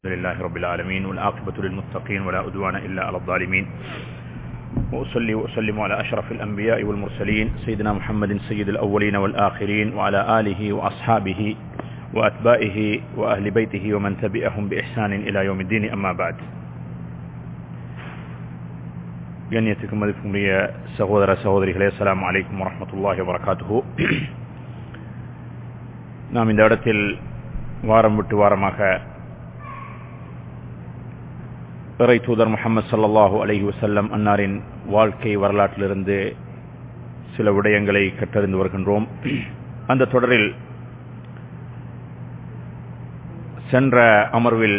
الحمد لله رب العالمين والعاقبة للمتقين ولا أدوان إلا على الظالمين وأصلي وأسلم على أشرف الأنبياء والمرسلين سيدنا محمد سيد الأولين والآخرين وعلى آله وأصحابه وأتباعه وأهل بيته ومن تبعهم بإحسان إلى يوم الدين أما بعد கண்ணியத்துக்கு மதிப்புடைய சகோதர சகோதரிகளே அஸ்லாம் அலைக்கும் வரமத்துல்லாஹி வரகாத்துஹு நாம் இந்த இடத்தில் வாரம் விட்டு வாரமாக இறை தூதர் முகமது சல்லாஹூ அலஹி வசல்லம் அன்னாரின் வாழ்க்கை வரலாற்றிலிருந்து சில விடயங்களை கற்றறிந்து வருகின்றோம் அந்த தொடரில் சென்ற அமர்வில்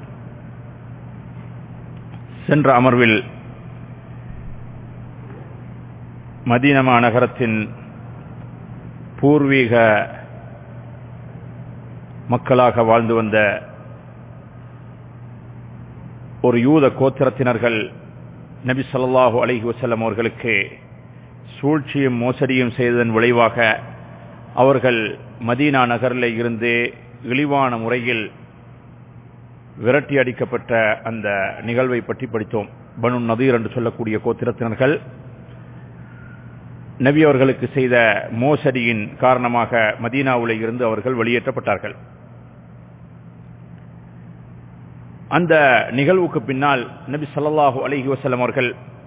சென்ற அமர்வில் மதீனமா நகரத்தின் பூர்வீக மக்களாக வாழ்ந்து வந்த ஒரு யூத கோத்திரத்தினர்கள் நபி சொல்லாஹு அலஹி வசல்லம் அவர்களுக்கு சூழ்ச்சியும் மோசடியும் செய்ததன் விளைவாக அவர்கள் மதீனா நகரில் இருந்து இழிவான முறையில் விரட்டி அடிக்கப்பட்ட அந்த நிகழ்வை பற்றி படித்தோம் பனு நதீர் என்று சொல்லக்கூடிய கோத்திரத்தினர்கள் நபி அவர்களுக்கு செய்த மோசடியின் காரணமாக மதீனாவில் இருந்து அவர்கள் வெளியேற்றப்பட்டார்கள் அந்த நிகழ்வுக்கு பின்னால் நபி சல்லாஹூ அலஹி வசலம் அவர்கள்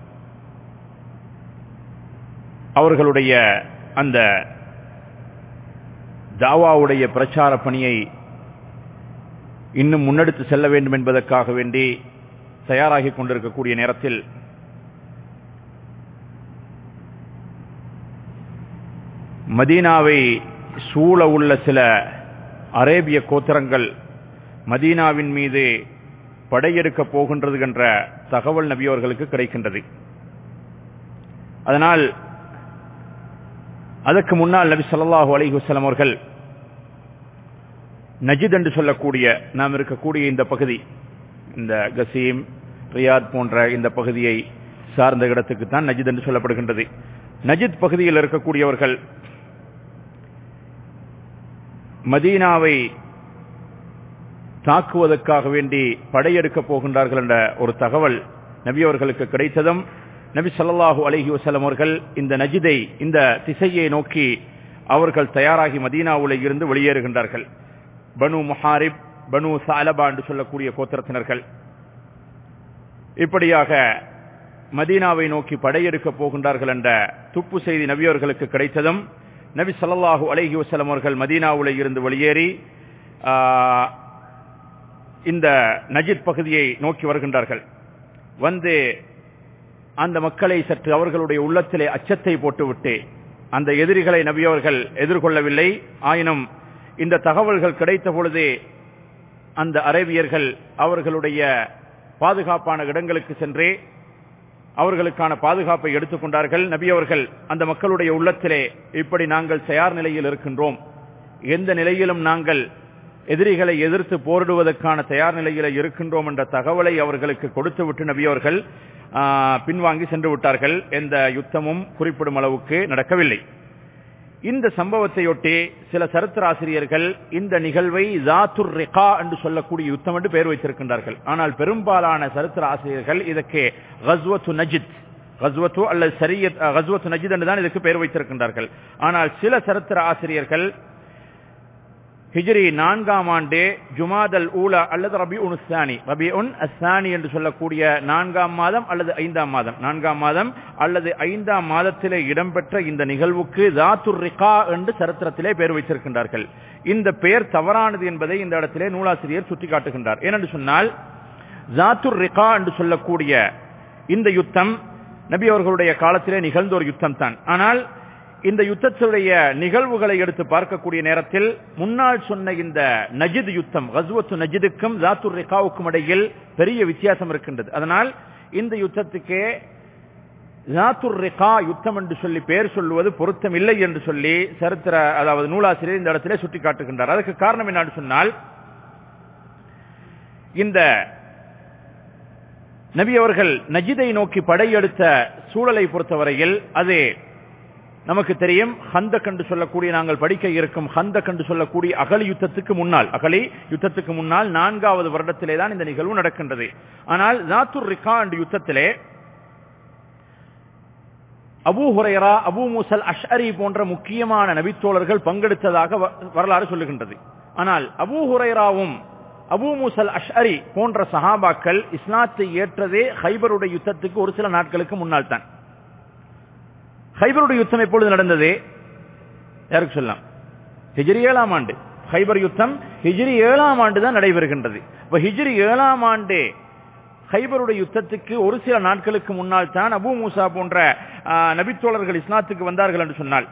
அவர்களுடைய அந்த தாவாவுடைய பிரச்சார பணியை இன்னும் முன்னெடுத்து செல்ல வேண்டும் என்பதற்காக வேண்டி தயாராகி கொண்டிருக்கக்கூடிய நேரத்தில் மதீனாவை சூழ உள்ள சில அரேபிய கோத்திரங்கள் மதீனாவின் மீது படையெடுக்க போகின்றது என்ற தகவல் நபியவர்களுக்கு கிடைக்கின்றது அதனால் அதற்கு முன்னால் நபி சொல்லாஹு அலி வசலம் அவர்கள் நஜித் என்று சொல்லக்கூடிய நாம் இருக்கக்கூடிய இந்த பகுதி இந்த கசீம் ரியாத் போன்ற இந்த பகுதியை சார்ந்த இடத்துக்கு தான் நஜித் என்று சொல்லப்படுகின்றது நஜித் பகுதியில் இருக்கக்கூடியவர்கள் மதீனாவை தாக்குவதற்காக வேண்டி படையெடுக்க போகின்றார்கள் என்ற ஒரு தகவல் நபி அவர்களுக்கு கிடைத்ததும் நபி சல்லாஹூ அலஹி வசலம் அவர்கள் இந்த நஜிதை இந்த திசையை நோக்கி அவர்கள் தயாராகி மதீனாவுல இருந்து வெளியேறுகின்றார்கள் பனு முஹாரிப் பனு சாலபா என்று சொல்லக்கூடிய கோத்திரத்தினர்கள் இப்படியாக மதீனாவை நோக்கி படையெடுக்க போகின்றார்கள் என்ற துப்பு செய்தி நபியவர்களுக்கு கிடைத்ததும் நபி சல்லாஹூ அலஹி வசலம் அவர்கள் மதீனாவுல இருந்து வெளியேறி இந்த நஜித் பகுதியை நோக்கி வருகின்றார்கள் வந்து அந்த மக்களை சற்று அவர்களுடைய உள்ளத்திலே அச்சத்தை போட்டுவிட்டு அந்த எதிரிகளை நபியவர்கள் எதிர்கொள்ளவில்லை ஆயினும் இந்த தகவல்கள் கிடைத்த பொழுது அந்த அரேபியர்கள் அவர்களுடைய பாதுகாப்பான இடங்களுக்கு சென்றே அவர்களுக்கான பாதுகாப்பை எடுத்துக்கொண்டார்கள் நபி அவர்கள் அந்த மக்களுடைய உள்ளத்திலே இப்படி நாங்கள் தயார் நிலையில் இருக்கின்றோம் எந்த நிலையிலும் நாங்கள் எதிரிகளை எதிர்த்து போரிடுவதற்கான தயார் நிலையில இருக்கின்றோம் என்ற தகவலை அவர்களுக்கு கொடுத்துவிட்டு நபி அவர்கள் பின்வாங்கி சென்று விட்டார்கள் எந்த யுத்தமும் குறிப்பிடும் அளவுக்கு நடக்கவில்லை இந்த சம்பவத்தையொட்டி சில சரித்திர ஆசிரியர்கள் இந்த நிகழ்வை ஜாத்துர் ரெகா என்று சொல்லக்கூடிய யுத்தம் என்று பெயர் வைத்திருக்கின்றார்கள் ஆனால் பெரும்பாலான சரித்திர ஆசிரியர்கள் இதற்கு கஸ்வத்து நஜித் கஸ்வத்து அல்லது சரியத் கஸ்வத்து நஜித் என்று தான் இதுக்கு பெயர் வைத்திருக்கின்றார்கள் ஆனால் சில சரித்திர ஆசிரியர்கள் ஹிஜ்ரி நான்காம் ஆண்டு ஜுமாதல் ஊலா அல்லது ரபி உன் சானி ரபி உன் அசானி என்று சொல்லக்கூடிய நான்காம் மாதம் அல்லது ஐந்தாம் மாதம் நான்காம் மாதம் அல்லது ஐந்தாம் மாதத்திலே இடம்பெற்ற இந்த நிகழ்வுக்கு தாத்துர் ரிகா என்று சரித்திரத்திலே பெயர் வைத்திருக்கின்றார்கள் இந்த பெயர் தவறானது என்பதை இந்த இடத்திலே நூலாசிரியர் சுட்டிக்காட்டுகின்றார் ஏனென்று சொன்னால் ஜாத்துர் ரிகா என்று சொல்லக்கூடிய இந்த யுத்தம் நபி அவர்களுடைய காலத்திலே நிகழ்ந்த ஒரு யுத்தம் தான் ஆனால் இந்த யுத்தத்துடைய நிகழ்வுகளை எடுத்து பார்க்கக்கூடிய நேரத்தில் முன்னால் சொன்ன இந்த நஜித் யுத்தம் கஸ்வத்து நஜிதுக்கும் ஜாத்துர் ரெகாவுக்கும் இடையில் பெரிய வித்தியாசம் இருக்கின்றது அதனால் இந்த யுத்தத்துக்கே ஜாத்துர் ரெகா யுத்தம் என்று சொல்லி பெயர் சொல்லுவது பொருத்தம் இல்லை என்று சொல்லி சரித்திர அதாவது நூலாசிரியர் இந்த இடத்திலே சுட்டி காட்டுகின்றார் அதுக்கு காரணம் என்னன்னு சொன்னால் இந்த நபி அவர்கள் நஜிதை நோக்கி படையெடுத்த சூழலை பொறுத்தவரையில் அது நமக்கு தெரியும் ஹந்தக் என்று சொல்லக்கூடிய நாங்கள் படிக்க இருக்கும் ஹந்தக் என்று சொல்லக்கூடிய அகலி யுத்தத்துக்கு முன்னால் அகலி யுத்தத்துக்கு முன்னால் நான்காவது வருடத்திலே தான் இந்த நிகழ்வு நடக்கின்றது ஆனால் ஜாத்துர் ரிகா என்ற யுத்தத்திலே Abu Hurairah Abu Musal Ashari போன்ற முக்கியமான நபித்தோழர்கள் பங்கெடுத்ததாக வ- வரலாறு சொல்லுகின்றது ஆனால் அபூ ஹுரைராவும் அபூ மூசல் அஷ்அரி போன்ற சஹாபாக்கள் இஸ்லாத்தை ஏற்றதே ஹைபருடைய யுத்தத்துக்கு ஒரு சில நாட்களுக்கு முன்னால் தான் ஹைபருடைய யுத்தம் எப்பொழுது நடந்தது யாருக்கு சொல்லலாம் ஹிஜ்ரி ஏழாம் ஆண்டு ஹைபர் யுத்தம் ஹிஜ்ரி ஏழாம் ஆண்டு தான் நடைபெறுகின்றது இப்ப ஹிஜ்ரி ஏழாம் ஆண்டு ஹைபருடைய யுத்தத்துக்கு ஒரு சில நாட்களுக்கு முன்னால் தான் அபூ மூசா போன்ற ஆ, நபித்தோழர்கள் இஸ்லாத்துக்கு வந்தார்கள் என்று சொன்னால்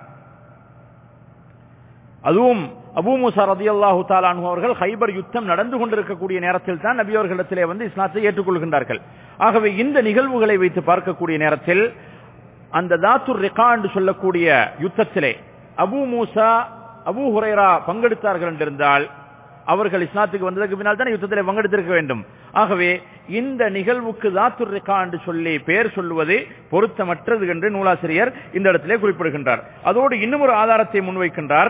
அதுவும் அபூ மூசா ரதியல்லாஹு தாலானு அவர்கள் ஹைபர் யுத்தம் நடந்து கொண்டிருக்கக்கூடிய நேரத்தில் தான் நபி அவர்களிடத்திலே வந்து இஸ்லாத்தை ஏற்றுக்கொள்கின்றார்கள் ஆகவே இந்த நிகழ்வுகளை வைத்து பார்க்கக்கூடிய நேரத்தில் அந்த தாத்துர் ரிகா என்று சொல்லக்கூடிய யுத்தத்திலே அபூ மூசா அபூ ஹுரைரா பங்கெடுத்தார்கள் என்றிருந்தால் அவர்கள் இஸ்லாத்துக்கு வந்ததற்கு பின்னால் தான் யுத்தத்திலே பங்கெடுத்திருக்க வேண்டும் ஆகவே இந்த நிகழ்வுக்கு தாத்துர் ரிகா என்று சொல்லி பெயர் சொல்லுவது பொருத்தமற்றது என்று நூலாசிரியர் இந்த இடத்திலே குறிப்பிடுகின்றார் அதோடு இன்னும் ஒரு ஆதாரத்தை முன்வைக்கின்றார்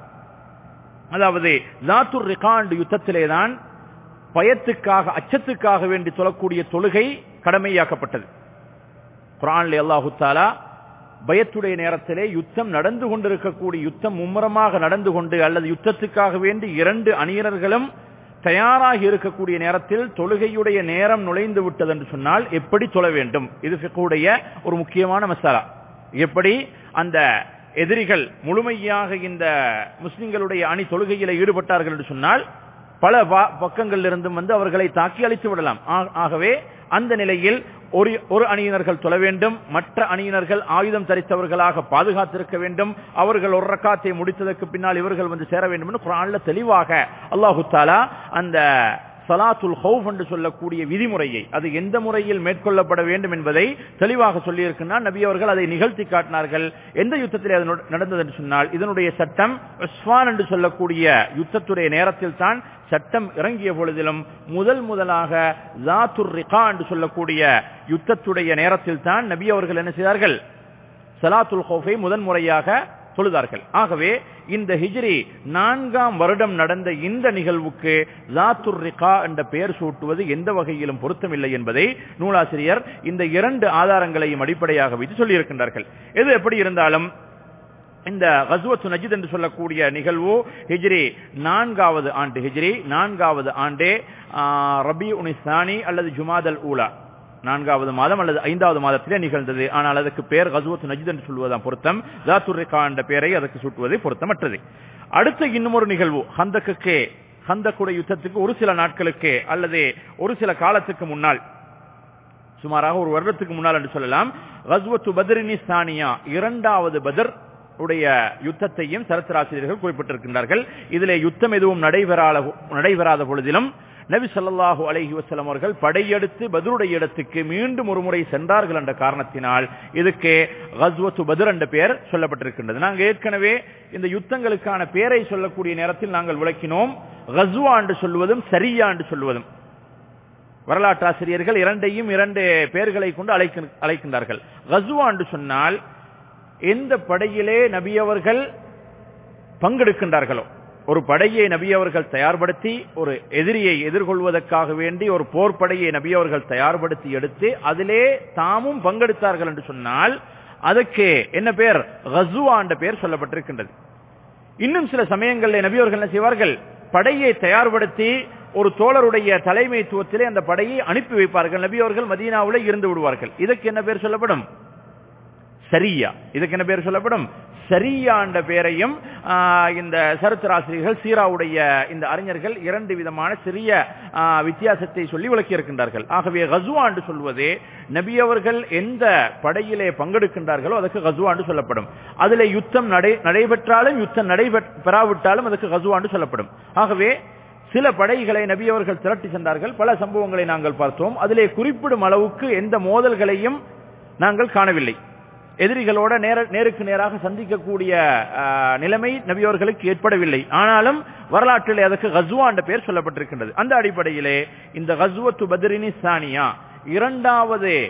அதாவது ஜாத்துர் ரிகாண்ட் யுத்தத்திலே தான் பயத்துக்காக அச்சத்துக்காக வேண்டி சொல்லக்கூடிய தொழுகை கடமையாக்கப்பட்டது குரான்ல அல்லாஹு தாலா பயத்துடைய நேரத்திலே யுத்தம் நடந்து கொண்டிருக்கக்கூடிய யுத்தம் மும்முரமாக நடந்து கொண்டு அல்லது யுத்தத்துக்காக வேண்டி இரண்டு அணியினர்களும் தயாராகி இருக்கக்கூடிய நேரத்தில் தொழுகையுடைய நேரம் நுழைந்து விட்டது என்று சொன்னால் எப்படி தொழ வேண்டும் இது ஃபிக்ஹுடைய ஒரு முக்கியமான மசாலா எப்படி அந்த எதிரிகள் முழுமையாக இந்த முஸ்லிம்களுடைய அணி தொழுகையில் ஈடுபட்டார்கள் என்று சொன்னால் பல பா- பக்கங்களில் இருந்தும் வந்து அவர்களை தாக்கி அழித்து விடலாம் ஆ- ஆகவே அந்த நிலையில் ஒரு ஒரு அணியினர்கள் தொழ வேண்டும் மற்ற அணியினர்கள் ஆயுதம் தரித்தவர்களாக பாதுகாத்திருக்க வேண்டும் அவர்கள் ஒரு ரக்காத்தை முடித்ததற்கு பின்னால் இவர்கள் வந்து சேர வேண்டும் என்று குரான்ல தெளிவாக அல்லாஹு தாலா அந்த சலாத்துல் ஹவுஃப் என்று சொல்லக்கூடிய விதிமுறையை அது எந்த முறையில் மேற்கொள்ளப்பட வேண்டும் என்பதை தெளிவாக சொல்லியிருக்கிறார் நபி அவர்கள் அதை நிகழ்த்தி காட்டினார்கள் எந்த யுத்தத்தில் அது நட- நடந்தது என்று சொன்னால் இதனுடைய சட்டம் உஸ்வான் என்று சொல்லக்கூடிய யுத்தத்துடைய நேரத்தில் தான் சட்டம் இறங்கிய பொழுதிலும் முதல் முதலாக ஜாத்துர் ரிகா என்று சொல்லக்கூடிய யுத்தத்துடைய நேரத்தில் தான் நபி அவர்கள் என்ன செய்தார்கள் சலாத்துல் ஹோஃபை முதன் முறையாக தொழுதார்கள் ஆகவே இந்த ஹிஜ்ரி நான்காம் வருடம் நடந்த இந்த நிகழ்வுக்கு ஜாத்துர் ரிகா என்ற பெயர் சூட்டுவது எந்த வகையிலும் பொருத்தமில்லை என்பதை நூலாசிரியர் இந்த இரண்டு ஆதாரங்களையும் அடிப்படையாக வைத்து சொல்லியிருக்கின்றார்கள் எது எப்படி இருந்தாலும் இந்த கஸ்வத்து நஜித் என்று சொல்லக்கூடிய நிகழ்வு ஹிஜ்ரி நான்காவது ஆண்டு ஹிஜ்ரி நான்காவது ஆண்டே ரபி உனிசானி அல்லது ஜுமாதல் ஊலா நான்காவது மாதம் அல்லது ஐந்தாவது மாதத்திலே நிகழ்ந்தது ஆனால் அதற்கு பெயர் கஸ்வத்து நஜித் என்று சொல்வதுதான் பொருத்தம் ஜாத்துர்ரிகா என்ற பெயரை அதற்கு சூட்டுவது பொருத்தமற்றது அடுத்த இன்னும் ஒரு நிகழ்வு ஹந்தக்குக்கே ஹந்தக்குடைய யுத்தத்துக்கு ஒரு சில நாட்களுக்கு அல்லது ஒரு சில காலத்துக்கு முன்னால் சுமாராக ஒரு வருடத்துக்கு முன்னால் என்று சொல்லலாம் கஸ்வத்து பத்ரினி சானியா இரண்டாவது பதர் உடைய யுத்தத்தையும் சரித்திராசிரியர்கள் குறிப்பிட்டிருக்கின்றார்கள் இதிலே யுத்தம் எதுவும் நடைபெறாத நடைபெறாத பொழுதிலும் நபி ஸல்லல்லாஹு அலைஹி வஸல்லம் அவர்கள் படையெடுத்து பத்ருடைய இடத்துக்கு மீண்டும் ஒரு முறை சென்றார்கள் என்ற காரணத்தினால் இதுக்கு கஸ்வத்து பத்ர் என்ற பெயர் சொல்லப்பட்டிருக்கின்றது நாங்கள் ஏற்கனவே இந்த யுத்தங்களுக்கான பெயரை சொல்லக்கூடிய நேரத்தில் நாங்கள் விளக்கினோம் கஸ்வா என்று சொல்வதும் சரியா என்று சொல்வதும் வரலாற்றாசிரியர்கள் இரண்டையும் இரண்டு பெயர்களை கொண்டு அழைக்க அழைக்கின்றார்கள் கஸ்வா என்று சொன்னால் எந்த படையிலே நபியவர்கள் பங்கெடுக்கின்றார்களோ ஒரு படையை நபியவர்கள் தயார்படுத்தி ஒரு எதிரியை எதிர்கொள்வதற்காக வேண்டி ஒரு போர் படையை நபியவர்கள் தயார்படுத்தி எடுத்து அதிலே தாமும் பங்கெடுத்தார்கள் என்று சொன்னால் அதுக்கு என்ன பெயர் கசுவா என்ற பெயர் சொல்லப்பட்டிருக்கின்றது இன்னும் சில சமயங்களில் நபியவர்கள் என்ன செய்வார்கள் படையை தயார்படுத்தி ஒரு தோழருடைய தலைமைத்துவத்திலே அந்த படையை அனுப்பி வைப்பார்கள் நபி அவர்கள் மதீனாவிலே இருந்து விடுவார்கள் இதற்கு என்ன பேர் சொல்லப்படும் சரியா இதுக்கு என்ன பேர் சொல்லப்படும் சரியா என்ற பெயரையும் ஆ, இந்த சரித்திராசிரியர்கள் சீராவுடைய இந்த அறிஞர்கள் இரண்டு விதமான சிறிய ஆ, வித்தியாசத்தை சொல்லி விளக்கி இருக்கின்றார்கள் ஆகவே கசுவா என்று சொல்வது நபி அவர்கள் எந்த படையிலே பங்கெடுக்கின்றார்களோ அதுக்கு கசுவா என்று சொல்லப்படும் அதிலே யுத்தம் நடை நடைபெற்றாலும் யுத்தம் நடைபெறாவிட்டாலும் அதுக்கு கசுவா என்று சொல்லப்படும் ஆகவே சில படைகளை நபி அவர்கள் திரட்டி சென்றார்கள் பல சம்பவங்களை நாங்கள் பார்த்தோம் அதிலே குறிப்பிடும் அளவுக்கு எந்த மோதல்களையும் நாங்கள் காணவில்லை எதிரிகளோட நேர நேருக்கு நேராக சந்திக்கக்கூடிய ஆ, நிலைமை நபியவர்களுக்கு ஏற்படவில்லை ஆனாலும் வரலாற்றில் அதற்கு கஸ்வா என்ற பெயர் சொல்லப்பட்டிருக்கின்றது அந்த அடிப்படையிலே இந்த கஸ்வத்து பத்ரினி சானியா இரண்டாவது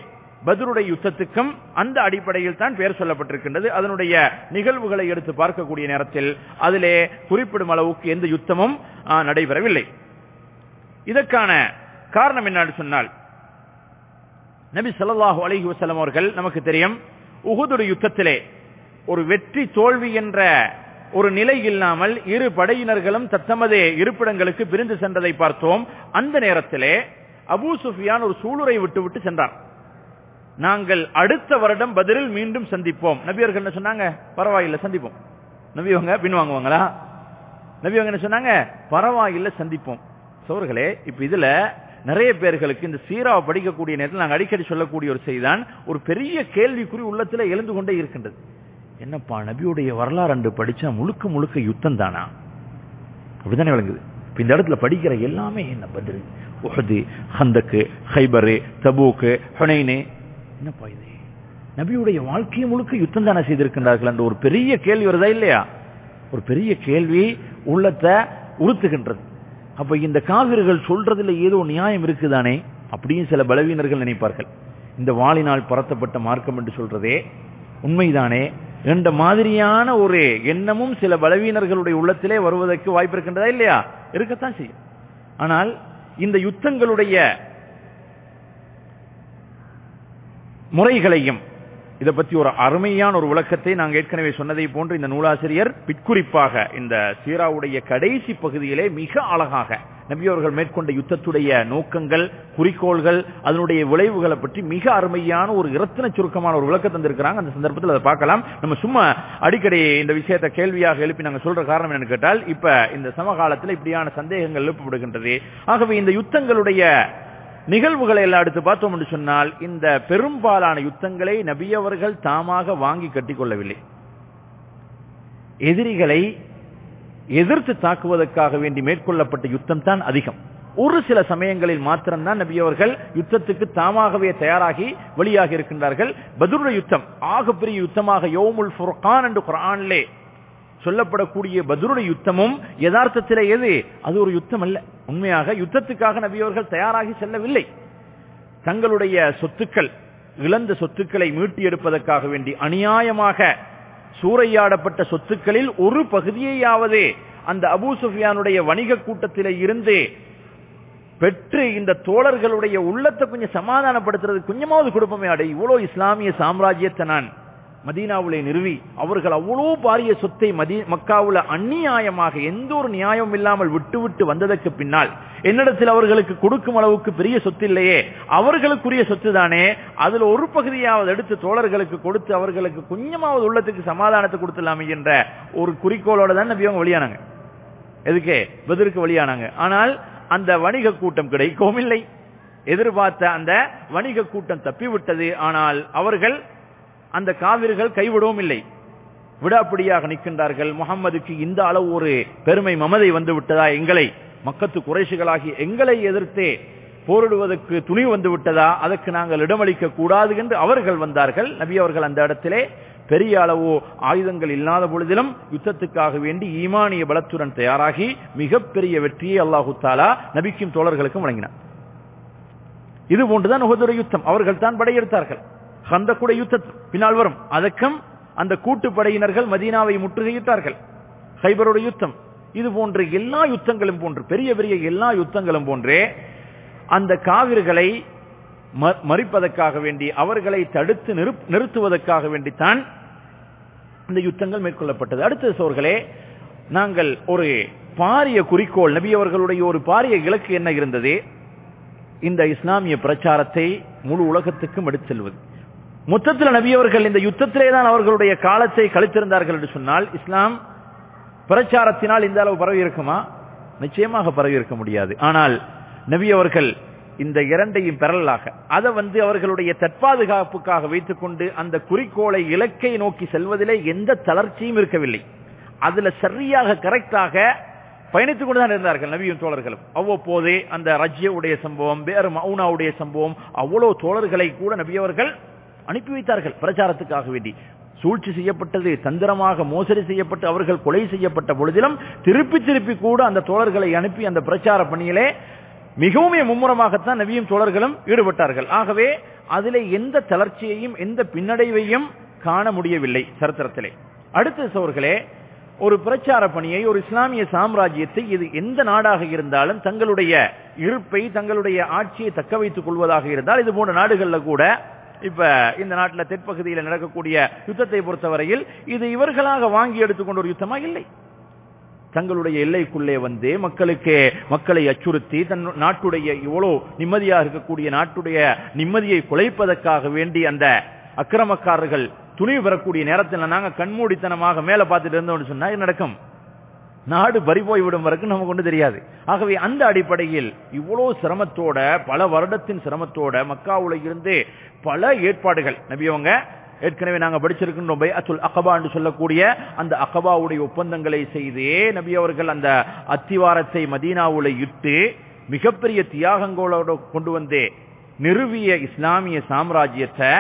பத்ருடைய யுத்தத்துக்கும் அந்த அடிப்படையில் தான் பெயர் சொல்லப்பட்டிருக்கின்றது அதனுடைய நிகழ்வுகளை எடுத்து பார்க்கக்கூடிய நேரத்தில் அதிலே குறிப்பிடும் அளவுக்கு எந்த யுத்தமும் ஆ, நடைபெறவில்லை இதற்கான காரணம் என்னன்னு சொன்னால் நபி ஸல்லல்லாஹு அலைஹி வஸல்லம் அவர்கள் நமக்கு தெரியும் உஹுதுடைய யுத்தத்திலே ஒரு வெற்றி தோல்வி என்ற ஒரு நிலை இல்லாமல் இரு படையினர்களும் தத்தமது இருப்பிடங்களுக்கு பிரிந்து சென்றதை பார்த்தோம் அந்த நேரத்திலே அபூ சுஃபியான் ஒரு சூளுரை விட்டு விட்டு சென்றார் நாங்கள் அடுத்த வருடம் பதிலில் மீண்டும் சந்திப்போம் நபியர்கள் என்ன சொன்னாங்க பரவாயில்லை சந்திப்போம் நபி அவங்க பின்வாங்குவாங்களா நபி அவங்க என்ன சொன்னாங்க பரவாயில்லை சந்திப்போம் சோர்களே இப்ப இதுல நிறைய பேர்களுக்கு இந்த சீராவை படிக்கக்கூடிய நேரத்தில் நாங்கள் அடிக்கடி சொல்லக்கூடிய ஒரு செய்தான் ஒரு பெரிய கேள்விக்குறி உள்ளத்துல எழுந்து கொண்டே இருக்கின்றது என்னப்பா நபியுடைய வரலாறு அன்று படிச்சா முழுக்க முழுக்க யுத்தம் தானா அப்படித்தானே விளங்குது இப்ப இந்த இடத்துல படிக்கிற எல்லாமே என்ன பதில் உஹது ஹந்தக்கு ஹைபரு தபூக்கு ஹுனைனு என்னப்பா இது நபியுடைய வாழ்க்கையை முழுக்க யுத்தம் தானே செய்திருக்கின்றார்கள் என்ற ஒரு பெரிய கேள்வி வருதா இல்லையா ஒரு பெரிய கேள்வி உள்ளத்தை உறுத்துகின்றது அப்ப இந்த காவிர்கள் சொல்றதுல ஏதோ நியாயம் இருக்குதானே அப்படியும் சில பலவீனர்கள் நினைப்பார்கள் இந்த வாளினால் பரத்தப்பட்ட மார்க்கம் என்று சொல்றதே உண்மைதானே என்ற மாதிரியான ஒரு எண்ணமும் சில பலவீனர்களுடைய உள்ளத்திலே வருவதற்கு வாய்ப்பு இருக்கின்றதா இல்லையா இருக்கத்தான் செய்யும் ஆனால் இந்த யுத்தங்களுடைய முறைகளையும் இதை பத்தி ஒரு அருமையான ஒரு விளக்கத்தை நாங்கள் ஏற்கனவே சொன்னதை போன்று இந்த நூலாசிரியர் பிற்குறிப்பாக இந்த சீராவுடைய கடைசி பகுதியிலே மிக அழகாக நபியவர்கள் மேற்கொண்ட யுத்தத்துடைய நோக்கங்கள் குறிக்கோள்கள் அதனுடைய விளைவுகளை பற்றி மிக அருமையான ஒரு இரத்தின சுருக்கமான ஒரு விளக்கம் தந்திருக்கிறாங்க அந்த சந்தர்ப்பத்தில் அதை பார்க்கலாம் நம்ம சும்மா அடிக்கடி இந்த விஷயத்தை கேள்வியாக எழுப்பி நாங்க சொல்ற காரணம் என்னன்னு கேட்டால் இப்ப இந்த சமகாலத்தில் இப்படியான சந்தேகங்கள் எழுப்பப்படுகின்றது ஆகவே இந்த யுத்தங்களுடைய நிகழ்வுகளை எல்லாம் எடுத்து பார்த்தோம் என்று சொன்னால் இந்த பெரும்பாலான யுத்தங்களை நபியவர்கள் தாமாக வாங்கி கட்டிக்கொள்ளவில்லை எதிரிகளை எதிர்த்து தாக்குவதற்காக வேண்டி மேற்கொள்ளப்பட்ட யுத்தம் தான் அதிகம் ஒரு சில சமயங்களில் மாத்திரம்தான் நபியவர்கள் யுத்தத்துக்கு தாமாகவே தயாராகி வெளியாகி இருக்கின்றார்கள் பதுருடைய யுத்தம் ஆகப்பெரிய யுத்தமாக யோமுல் ஃபுர்கான் என்று குரானிலே சொல்லப்படக்கூடிய பதுருடைய யுத்தமும் யதார்த்தத்திலே எது அது ஒரு யுத்தம் அல்ல உண்மையாக யுத்தத்துக்காக நபியவர்கள் தயாராகி செல்லவில்லை தங்களுடைய சொத்துக்கள் இழந்த சொத்துக்களை மீட்டி எடுப்பதற்காக வேண்டி அநியாயமாக சூறையாடப்பட்ட சொத்துக்களில் ஒரு பகுதியையாவது அந்த அபூ சுஃபியானுடைய வணிக கூட்டத்திலே இருந்து பெற்று இந்த தோழர்களுடைய உள்ளத்தை கொஞ்சம் சமாதானப்படுத்துறது கொஞ்சமாவது கொடுப்போமே அடை இவ்வளவு இஸ்லாமிய சாம்ராஜ்யத்தை நான் மதீனாவிலே நிறுவி அவர்கள் அவ்வளோ பாரிய சொத்தை மதி மக்காவுல அந்நியாயமாக எந்த ஒரு நியாயமும் இல்லாமல் விட்டு விட்டு வந்ததற்கு பின்னால் என்னிடத்தில் அவர்களுக்கு கொடுக்கும் அளவுக்கு பெரிய சொத்து இல்லையே அவர்களுக்குரிய சொத்து தானே அதுல ஒரு பகுதியாவது எடுத்து தோழர்களுக்கு கொடுத்து அவர்களுக்கு கொஞ்சமாவது உள்ளத்துக்கு சமாதானத்தை கொடுத்துடலாமே என்ற ஒரு குறிக்கோளோட தான் நபி அவங்க வெளியானாங்க எதுக்கே பதிலுக்கு வெளியானாங்க ஆனால் அந்த வணிக கூட்டம் கிடைக்கவும் இல்லை எதிர்பார்த்த அந்த வணிக கூட்டம் தப்பிவிட்டது ஆனால் அவர்கள் அந்த காவிர்கள் கைவிடவும் இல்லை விடாப்பிடியாக நிற்கின்றார்கள் முகம்மதுக்கு இந்த அளவு ஒரு பெருமை மமதை வந்து விட்டதா எங்களை மக்கத்து குறைசுகளாகி எங்களை எதிர்த்தே போரிடுவதற்கு துணி வந்து விட்டதா அதற்கு நாங்கள் இடமளிக்க கூடாது என்று அவர்கள் வந்தார்கள் நபி அவர்கள் அந்த இடத்திலே பெரிய அளவு ஆயுதங்கள் இல்லாத பொழுதிலும் யுத்தத்துக்காக வேண்டி ஈமானிய பலத்துடன் தயாராகி மிகப்பெரிய வெற்றியை அல்லாஹு தாலா நபிக்கும் தோழர்களுக்கும் வழங்கினார் இது போன்றுதான் உகதுரை யுத்தம் அவர்கள் தான் படையெடுத்தார்கள் ஹந்தக்குடைய யுத்தம் பின்னால் வரும் அதற்கும் அந்த கூட்டுப்படையினர்கள் மதீனாவை முற்றுகையிட்டார்கள் ஹைபருடைய யுத்தம் இது போன்ற எல்லா யுத்தங்களும் போன்று பெரிய பெரிய எல்லா யுத்தங்களும் போன்றே அந்த காவிர்களை மறிப்பதற்காக வேண்டி அவர்களை தடுத்து நிறுத்துவதற்காக வேண்டித்தான் இந்த யுத்தங்கள் மேற்கொள்ளப்பட்டது அடுத்த சோர்களே நாங்கள் ஒரு பாரிய குறிக்கோள் நபி அவர்களுடைய ஒரு பாரிய இலக்கு என்ன இருந்தது இந்த இஸ்லாமிய பிரச்சாரத்தை முழு உலகத்துக்கும் எடுத்து செல்வது மொத்தத்தில் நபியவர்கள் இந்த யுத்தத்திலே தான் அவர்களுடைய காலத்தை கழித்திருந்தார்கள் என்று சொன்னால் இஸ்லாம் பிரச்சாரத்தினால் இந்த அளவு பரவி இருக்குமா நிச்சயமாக பரவி இருக்க முடியாது ஆனால் நபி அவர்கள் இந்த இரண்டையும் பெறலாக அதை வந்து அவர்களுடைய தற்பாதுகாப்புக்காக வைத்துக் கொண்டு அந்த குறிக்கோளை இலக்கை நோக்கி செல்வதிலே எந்த தளர்ச்சியும் இருக்கவில்லை அதுல சரியாக கரெக்டாக பயணித்துக் கொண்டுதான் இருந்தார்கள் நபியும் தோழர்களும் அவ்வப்போது அந்த ரஜ்யவுடைய சம்பவம் வேறு மவுனாவுடைய சம்பவம் அவ்வளவு தோழர்களை கூட நபியவர்கள் அனுப்பி வைத்தார்கள் பிரச்சாரத்துக்காக வேண்டி சூழ்ச்சி செய்யப்பட்டது தந்திரமாக மோசடி செய்யப்பட்டு அவர்கள் கொலை செய்யப்பட்ட பொழுதிலும் திருப்பி திருப்பி கூட அந்த தோழர்களை அனுப்பி அந்த பிரச்சார பணியிலே மிகவும் மும்முரமாகத்தான் நபியும் தோழர்களும் ஈடுபட்டார்கள் ஆகவே அதிலே எந்த தளர்ச்சியையும் எந்த பின்னடைவையும் காண முடியவில்லை சரித்திரத்திலே அடுத்த சோர்களே ஒரு பிரச்சார பணியை ஒரு இஸ்லாமிய சாம்ராஜ்யத்தை இது எந்த நாடாக இருந்தாலும் தங்களுடைய இருப்பை தங்களுடைய ஆட்சியை தக்க வைத்துக் கொள்வதாக இருந்தால் இது போன்ற நாடுகள்ல கூட இப்ப இந்த நாட்டில் தெற்பகுதியில் நடக்கக்கூடிய யுத்தத்தை பொறுத்தவரையில் இது இவர்களாக வாங்கி எடுத்துக்கொண்ட ஒரு யுத்தமா இல்லை தங்களுடைய எல்லைக்குள்ளே வந்து மக்களுக்கு மக்களை அச்சுறுத்தி தன் நாட்டுடைய இவ்வளவு நிம்மதியாக இருக்கக்கூடிய நாட்டுடைய நிம்மதியை குலைப்பதற்காக வேண்டி அந்த அக்கிரமக்காரர்கள் துணிவு பெறக்கூடிய நேரத்தில் நாங்க கண்மூடித்தனமாக மேல பார்த்துட்டு இருந்தோம்னு சொன்னா என்ன நடக்கும் நாடு பறி போய்விடும் வரைக்கும் நமக்கு ஒன்று தெரியாது ஆகவே அந்த அடிப்படையில் இவ்வளவு சிரமத்தோட பல வருடத்தின் சிரமத்தோட மக்காவுல இருந்து பல ஏற்பாடுகள் நபியவங்க ஏற்கனவே நாங்க படிச்சிருக்கின்றோம் பை அத்துல் அகபா என்று சொல்லக்கூடிய அந்த அகபாவுடைய ஒப்பந்தங்களை செய்து நபி அவர்கள் அந்த அத்திவாரத்தை மதீனாவுல இட்டு மிகப்பெரிய தியாகங்களோட கொண்டு வந்து நிறுவிய இஸ்லாமிய சாம்ராஜ்யத்தை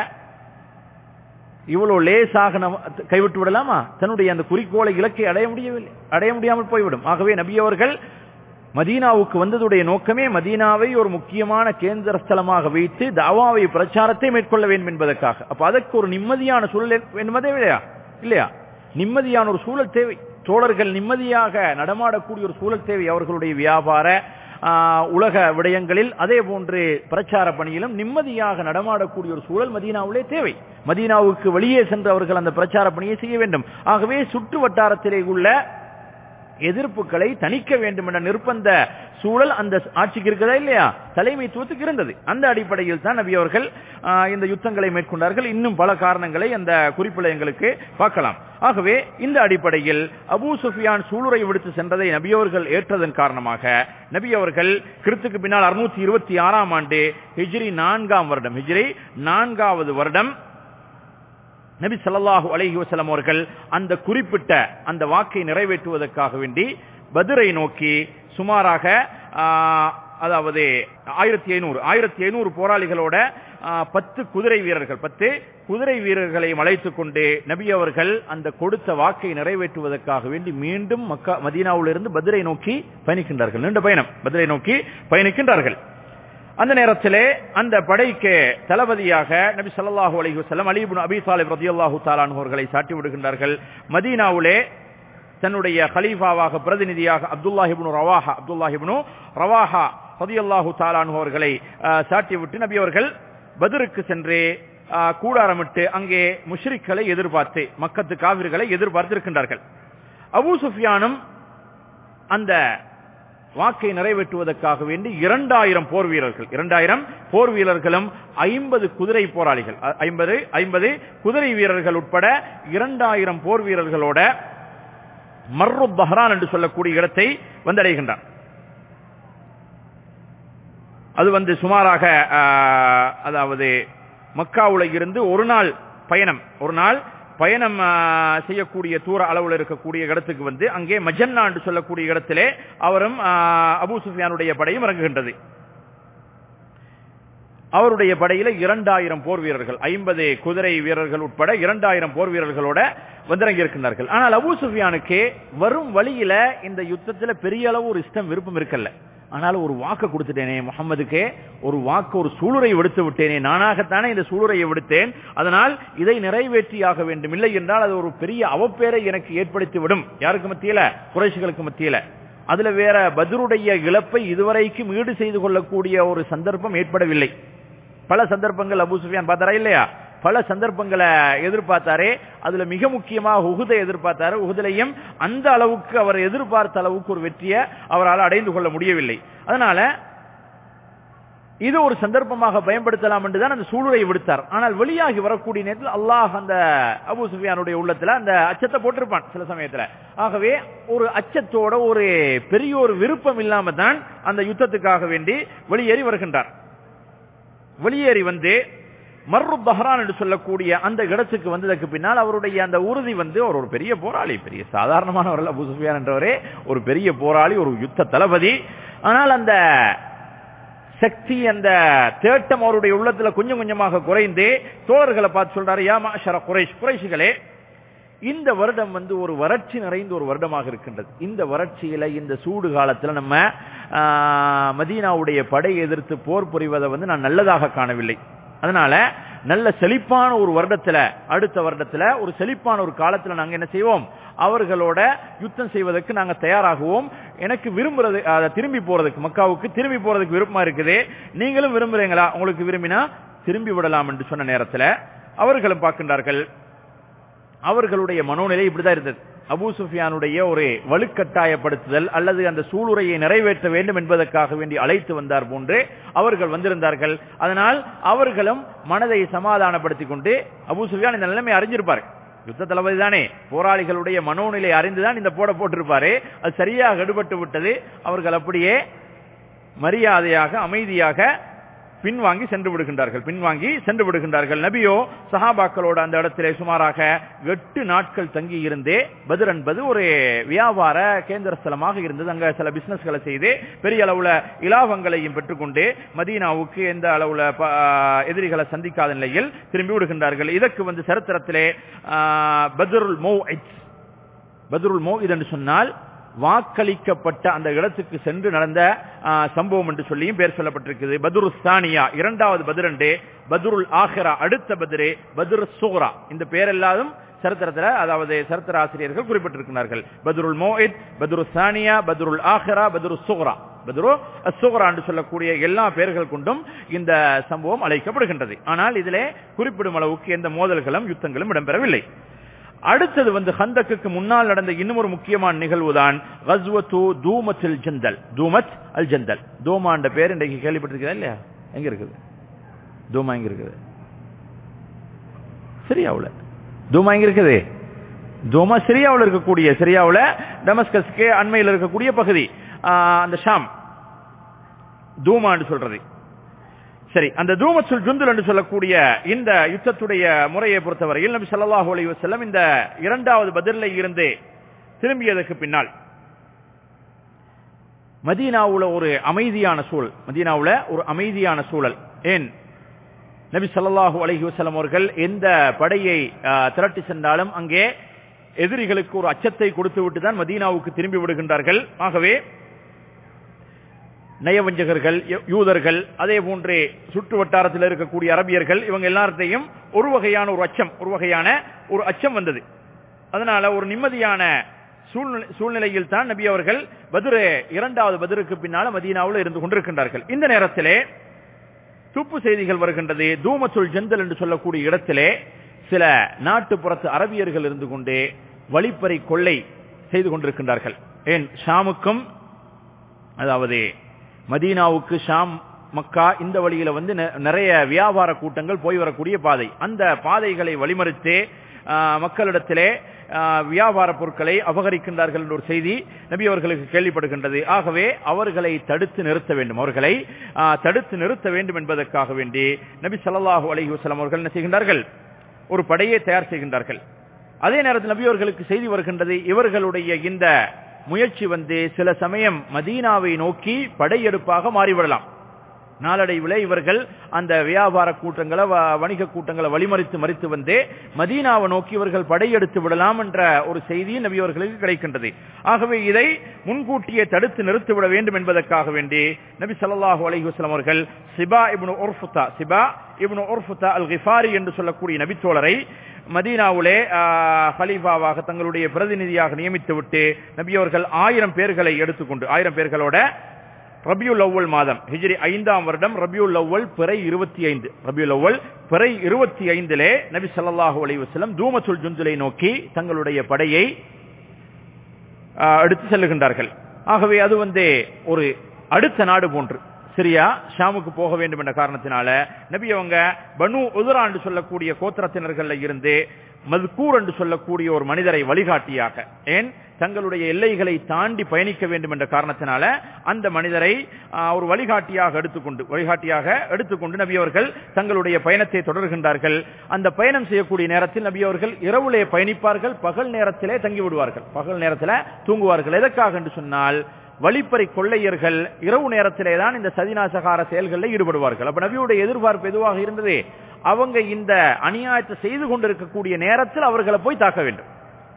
இவ்வளவு லேசாக நம்ம கைவிட்டு விடலாமா தன்னுடைய அந்த குறிக்கோளை இலக்கை அடைய முடியவில்லை அடைய முடியாமல் போய்விடும் ஆகவே நபி அவர்கள் மதீனாவுக்கு வந்ததுடைய நோக்கமே மதீனாவை ஒரு முக்கியமான கேந்திர ஸ்தலமாக வைத்து தாவாவை பிரச்சாரத்தை மேற்கொள்ள வேண்டும் என்பதற்காக அப்ப அதற்கு ஒரு நிம்மதியான சூழல் என்பதே இல்லையா இல்லையா நிம்மதியான ஒரு சூழல் தேவை தோழர்கள் நிம்மதியாக நடமாடக்கூடிய ஒரு சூழல் தேவை அவர்களுடைய வியாபார உலக விடயங்களில் அதே போன்று பிரச்சார பணியிலும் நிம்மதியாக நடமாடக்கூடிய ஒரு சூழல் மதீனாவிலே தேவை மதீனாவுக்கு வெளியே சென்று அவர்கள் அந்த பிரச்சார பணியை செய்ய வேண்டும் ஆகவே சுற்று வட்டாரத்திலே உள்ள எதிர்ப்புகளை தணிக்க வேண்டும் என்ற நிர்பந்த சூழல் அந்த ஆட்சிக்கு இருக்கிறதா இல்லையா தலைமைத்துவத்துக்கு இருந்தது அந்த அடிப்படையில் தான் நபி அவர்கள் இந்த யுத்தங்களை மேற்கொண்டார்கள் இன்னும் பல காரணங்களை அந்த குறிப்பில் எங்களுக்கு பார்க்கலாம் ஆகவே இந்த அடிப்படையில் அபூ சுஃபியான் சூளுரை விடுத்து சென்றதை நபியவர்கள் ஏற்றதன் காரணமாக நபி அவர்கள் கிறித்துக்கு பின்னால் அறுநூத்தி இருபத்தி ஆறாம் ஆண்டு ஹிஜ்ரி நான்காம் வருடம் ஹிஜ்ரி நான்காவது வருடம் நபி சல்லாஹூ அலஹி வசலம் அவர்கள் அந்த குறிப்பிட்ட அந்த வாக்கை நிறைவேற்றுவதற்காக வேண்டி பதிரை நோக்கி சுமாராக அதாவது ஆயிரத்தி ஐநூறு ஆயிரத்தி ஐநூறு போராளிகளோட பத்து குதிரை வீரர்கள் பத்து குதிரை வீரர்களை அழைத்துக் கொண்டு நபி அவர்கள் அந்த கொடுத்த வாக்கை நிறைவேற்றுவதற்காக வேண்டி மீண்டும் மக்கா மதீனாவிலிருந்து பதிரை நோக்கி பயணிக்கின்றார்கள் நீண்ட பயணம் பதிரை நோக்கி பயணிக்கின்றார்கள் அந்த நேரத்திலே அந்த படைக்கு தளபதியாக நபி சல்லாஹூ அலி வசலம் அலிபுன் அபி சாலிப் ரதி அல்லாஹூ தாலான்ஹோர்களை சாட்டி விடுகின்றார்கள் மதீனாவிலே தன்னுடைய ஹலீஃபாவாக பிரதிநிதியாக அப்துல்லாஹிபுனு ரவாஹா அப்துல்லாஹிபுனு ரவாஹா ரதி அல்லாஹூ தாலான்ஹோர்களை சாட்டி விட்டு நபி அவர்கள் பதிருக்கு சென்று கூடாரமிட்டு அங்கே முஷ்ரிக்களை எதிர்பார்த்து மக்கத்து காவிர்களை எதிர்பார்த்து இருக்கின்றார்கள் அபூ சுஃபியானும் அந்த வாக்கை நிறைவேற்றுவதற்காக வேண்டி இரண்டாயிரம் போர் வீரர்கள் இரண்டாயிரம் போர் வீரர்களும் ஐம்பது குதிரை போராளிகள் ஐம்பது ஐம்பது குதிரை வீரர்கள் உட்பட இரண்டாயிரம் போர் வீரர்களோட மர்ரு பஹ்ரான் என்று சொல்லக்கூடிய இடத்தை வந்தடைகின்றார் அது வந்து சுமாராக அதாவது மக்காவுல இருந்து ஒரு நாள் பயணம் ஒரு நாள் பயணம் செய்யக்கூடிய தூர அளவில் இருக்கக்கூடிய இடத்துக்கு வந்து அங்கே மஜன்னா என்று சொல்லக்கூடிய இடத்திலே அவரும் அபு சுஃபியானுடைய படையும் இறங்குகின்றது அவருடைய படையில இரண்டாயிரம் போர் வீரர்கள் ஐம்பது குதிரை வீரர்கள் உட்பட இரண்டாயிரம் போர் வீரர்களோட வந்திறங்கி இருக்கின்றார்கள் ஆனால் அபு சுஃபியானுக்கு வரும் வழியில இந்த யுத்தத்தில் பெரிய அளவு ஒரு இஷ்டம் விருப்பம் இருக்கல்ல ஆனால் ஒரு வாக்கு கொடுத்துட்டேனே முகமதுக்கு ஒரு வாக்கு ஒரு சூளுரை விடுத்து விட்டேனே நானாகத்தானே இந்த சூளுரையை விடுத்தேன் அதனால் இதை நிறைவேற்றியாக வேண்டும் இல்லை என்றால் அது ஒரு பெரிய அவப்பேரை எனக்கு ஏற்படுத்தி விடும் யாருக்கு மத்தியில குறைசிகளுக்கு மத்தியில அதுல வேற பதிலுடைய இழப்பை இதுவரைக்கும் ஈடு செய்து கொள்ளக்கூடிய ஒரு சந்தர்ப்பம் ஏற்படவில்லை பல சந்தர்ப்பங்கள் அபு சுஃபியான் பார்த்தாரா இல்லையா பல சந்தர்ப்பங்களை எதிர்பார்த்தாரே அதுல மிக முக்கியமாக உகுதை எதிர்பார்த்தாரு உகுதிலையும் அந்த அளவுக்கு அவர் எதிர்பார்த்த அளவுக்கு ஒரு வெற்றியை அவரால் அடைந்து கொள்ள முடியவில்லை அதனால இது ஒரு சந்தர்ப்பமாக பயன்படுத்தலாம் என்றுதான் அந்த சூழலை விடுத்தார் ஆனால் வெளியாகி வரக்கூடிய நேரத்தில் அல்லாஹ் அந்த அபு சுஃபியானுடைய உள்ளத்துல அந்த அச்சத்தை போட்டிருப்பான் சில சமயத்துல ஆகவே ஒரு அச்சத்தோட ஒரு பெரிய ஒரு விருப்பம் இல்லாம தான் அந்த யுத்தத்துக்காக வேண்டி வெளியேறி வருகின்றார் வெளியேறி வந்து மர்ரு பஹ்ரான் என்று சொல்லக்கூடிய அந்த இடத்துக்கு வந்ததற்கு பின்னால் அவருடைய அந்த உறுதி வந்து அவர் ஒரு பெரிய போராளி பெரிய சாதாரணமானவர்கள் அபு சுஃபியான் என்றவரே ஒரு பெரிய போராளி ஒரு யுத்த தளபதி ஆனால் அந்த சக்தி அந்த தேட்டம் அவருடைய உள்ளத்துல கொஞ்சம் கொஞ்சமாக குறைந்து தோழர்களை பார்த்து சொல்றாரு யா மாஷர குறைஷ் குறைஷிகளே இந்த வருடம் வந்து ஒரு வறட்சி நிறைந்த ஒரு வருடமாக இருக்கின்றது இந்த வறட்சியில இந்த சூடு காலத்துல நம்ம மதீனாவுடைய படை எதிர்த்து போர் புரிவதை வந்து நான் நல்லதாக காணவில்லை அதனால நல்ல செழிப்பான ஒரு வருடத்துல அடுத்த வருடத்துல ஒரு செழிப்பான ஒரு காலத்துல நாங்க என்ன செய்வோம் அவர்களோட யுத்தம் செய்வதற்கு நாங்க தயாராகுவோம் எனக்கு விரும்புறது அத திரும்பி போறதுக்கு மக்காவுக்கு திரும்பி போறதுக்கு விருப்பமா இருக்குது நீங்களும் விரும்புறீங்களா உங்களுக்கு விரும்பினா திரும்பி விடலாம் என்று சொன்ன நேரத்துல அவர்களும் பார்க்கின்றார்கள் அவர்களுடைய மனோநிலை இப்படிதான் இருந்தது அபூ சுஃபியானுடைய ஒரு வலுக்கட்டாயப்படுத்துதல் அல்லது அந்த சூளுரையை நிறைவேற்ற வேண்டும் என்பதற்காக வேண்டி அழைத்து வந்தார் போன்று அவர்கள் வந்திருந்தார்கள் அதனால் அவர்களும் மனதை சமாதானப்படுத்திக் கொண்டு அபூ சுஃபியான் இந்த நிலைமை அறிஞ்சிருப்பார் யுத்த தளபதி தானே போராளிகளுடைய மனோநிலை அறிந்துதான் இந்த போட போட்டிருப்பாரு அது சரியாக எடுபட்டு விட்டது அவர்கள் அப்படியே மரியாதையாக அமைதியாக பின்வாங்கி சென்று விடுகின்றார்கள் பின்வாங்கி சென்று விடுகின்றார்கள் நபியோ சஹாபாக்களோட அந்த இடத்திலே சுமாராக எட்டு நாட்கள் தங்கி இருந்தே பத்ர் என்பது ஒரு வியாபார கேந்திர ஸ்தலமாக இருந்தது அங்க சில பிசினஸ்களை செய்து பெரிய அளவுல இலாபங்களையும் பெற்றுக்கொண்டு மதீனாவுக்கு எந்த அளவுல ப- எதிரிகளை சந்திக்காத நிலையில் திரும்பி விடுகின்றார்கள் இதற்கு வந்து சரித்திரத்திலே பத்ருல் மோ பத்ருல் மோ என்று சொன்னால் வாக்களிக்கப்பட்ட அந்த இடத்துக்கு சென்று நடந்த ஆ, சம்பவம் என்று சொல்லியும் பேர் சொல்லப்பட்டிருக்குது பத்ரு சானியா இரண்டாவது பத்ரண்டு பத்ருல் ஆஹிரா அடுத்த பத்ரு பத்ரு சோரா இந்த பேர் எல்லாரும் சரித்திரத்துல அதாவது சரித்திர ஆசிரியர்கள் குறிப்பிட்டிருக்கிறார்கள் பத்ருல் மோஹித் பத்ரு சானியா பத்ருல் ஆஹிரா பத்ரு சுக்ரா பத்ரு சுக்ரா என்று சொல்லக்கூடிய எல்லா பெயர்கள் கொண்டும் இந்த சம்பவம் அழைக்கப்படுகின்றது ஆனால் இதிலே குறிப்பிடும் அளவுக்கு எந்த மோதல்களும் யுத்தங்களும் இடம்பெறவில்லை அடுத்தது வந்து ஹந்தக்குக்கு முன்னால் நடந்த இன்னும் ஒரு முக்கியமான நிகழ்வுதான் கஸ்வத்து தூமத்தில் ஜந்தல் தூமத் அல் ஜந்தல் தூமாண்ட பேர் இன்றைக்கு கேள்விப்பட்டிருக்கிறதா இல்லையா எங்க இருக்குது தூமா எங்க இருக்குது சிரியாவுல தூமா எங்க இருக்குது தூமா சிரியாவுல இருக்கக்கூடிய சிரியாவுல டமஸ்கஸ்க்கு அண்மையில் இருக்கக்கூடிய பகுதி ஆஹ், அந்த ஷாம் தூமான்னு சொல்றது சரி அந்த தூமத்துல் ஜுந்துல் என்று சொல்லக்கூடிய இந்த யுத்தத்துடைய முறையை பொறுத்தவரையில் நபி ஸல்லல்லாஹு அலைஹி வஸல்லம் இந்த இரண்டாவது பதிலில் இருந்து திரும்பியதற்கு பின்னால் மதீனாவுல ஒரு அமைதியான சூழல் மதீனாவுல ஒரு அமைதியான சூழல் ஏன் நபி ஸல்லல்லாஹு அலைஹி வஸல்லம் அவர்கள் எந்த படையை ஆ, திரட்டி சென்றாலும் அங்கே எதிரிகளுக்கு ஒரு அச்சத்தை கொடுத்து விட்டு தான் மதீனாவுக்கு திரும்பி விடுகின்றார்கள் ஆகவே நயவஞ்சகர்கள் யூ- யூதர்கள் அதே போன்றே சுற்று வட்டாரத்தில் இருக்கக்கூடிய அரபியர்கள் இவங்க எல்லாத்தையும் ஒரு வகையான ஒரு அச்சம் ஒரு வகையான ஒரு அச்சம் வந்தது அதனால ஒரு நிம்மதியான சூழ்நிலை சூழ்நிலையில் தான் நபி அவர்கள் பதுரு இரண்டாவது பதுருக்கு பின்னால மதீனாவில் இருந்து கொண்டிருக்கின்றார்கள் இந்த நேரத்திலே துப்பு செய்திகள் வருகின்றது தூமத்துல் ஜந்தல் என்று சொல்லக்கூடிய இடத்திலே சில நாட்டுப்புறத்து அரபியர்கள் இருந்து கொண்டே வழிப்பறை கொள்ளை செய்து கொண்டிருக்கின்றார்கள் ஏன் ஷாமுக்கும் அதாவது மதீனாவுக்கு ஷாம் மக்கா இந்த வழியில வந்து நெ- நிறைய வியாபார கூட்டங்கள் போய் வரக்கூடிய பாதை அந்த பாதைகளை வழிமறித்து ஆ, மக்களிடத்திலே ஆ, வியாபார பொருட்களை அபகரிக்கின்றார்கள் என்ற ஒரு செய்தி நபி அவர்களுக்கு கேள்விப்படுகின்றது ஆகவே அவர்களை தடுத்து நிறுத்த வேண்டும் அவர்களை ஆ, தடுத்து நிறுத்த வேண்டும் என்பதற்காக வேண்டி நபி ஸல்லல்லாஹு அலைஹி வஸல்லம் அவர்கள் என்ன செய்கின்றார்கள் ஒரு படையை தயார் செய்கின்றார்கள் அதே நேரத்தில் நபி அவர்களுக்கு செய்தி வருகின்றது இவர்களுடைய இந்த முயற்சி வந்து சில சமயம் மதீனாவை நோக்கி படையெடுப்பாக மாறிவிடலாம் நாளடைவில் இவர்கள் அந்த வியாபார கூட்டங்களை வ- வணிக கூட்டங்களை வழிமறித்து மறித்து வந்து மதீனாவை நோக்கி இவர்கள் படையெடுத்து விடலாம் என்ற ஒரு செய்தி நபி அவர்களுக்கு கிடைக்கின்றது ஆகவே இதை முன்கூட்டியே தடுத்து நிறுத்திவிட வேண்டும் என்பதற்காக வேண்டி நபி ஸல்லல்லாஹு அலைஹி வஸல்லம் அவர்கள் சிபா இப்னு உர்ஃபுதா சிபா இப்னு உர்ஃபுதா அல் கிஃபாரி என்று சொல்லக்கூடிய நபித்தோழரை மதீனாவிலே ஹலீஃபாவாக தங்களுடைய பிரதிநிதியாக நியமித்துவிட்டு நபி அவர்கள் ஆயிரம் பேர்களை எடுத்துக்கொண்டு ஆயிரம் பேர்களோட ரபியுல் அவ்வல் மாதம் ஹிஜ்ரி ஐந்தாம் வருடம் ரபியுல் அவ்வல் பிறை இருபத்தி ஐந்து ரபியுல் அவ்வல் பிறை இருபத்தி ஐந்திலே நபி ஸல்லல்லாஹு அலைஹி வஸல்லம் தூமத்துல் ஜுந்துலை நோக்கி தங்களுடைய படையை ஆ, எடுத்து செல்லுகின்றார்கள் ஆகவே அது வந்து ஒரு அடுத்த நாடு போன்று சிரியா ஷாமுக்கு போக வேண்டும் என்ற காரணத்தினால நபி அவங்க பனு உதுரா என்று சொல்லக்கூடிய கோத்திரத்தினர்கள்ல இருந்து மதுக்கூர் என்று சொல்லக்கூடிய ஒரு மனிதரை வழிகாட்டியாக ஏன் தங்களுடைய எல்லைகளை தாண்டி பயணிக்க வேண்டும் என்ற காரணத்தினால அந்த மனிதரை ஆ, ஒரு வழிகாட்டியாக எடுத்துக்கொண்டு வழிகாட்டியாக எடுத்துக்கொண்டு நபி அவர்கள் தங்களுடைய பயணத்தை தொடர்கின்றார்கள் அந்த பயணம் செய்யக்கூடிய நேரத்தில் நபி அவர்கள் இரவுலே பயணிப்பார்கள் பகல் நேரத்திலே தங்கி விடுவார்கள் பகல் நேரத்தில் தூங்குவார்கள் எதற்காக என்று சொன்னால் வழிப்பறை கொள்ளையர்கள் இரவு நேரத்திலே தான் இந்த சதிநாசகார செயல்களில் ஈடுபடுவார்கள் அப்ப நபியுடைய எதிர்பார்ப்பு எதுவாக இருந்தது அவங்க இந்த அநியாயத்தை செய்து கொண்டிருக்கக்கூடிய நேரத்தில் அவர்களை போய் தாக்க வேண்டும்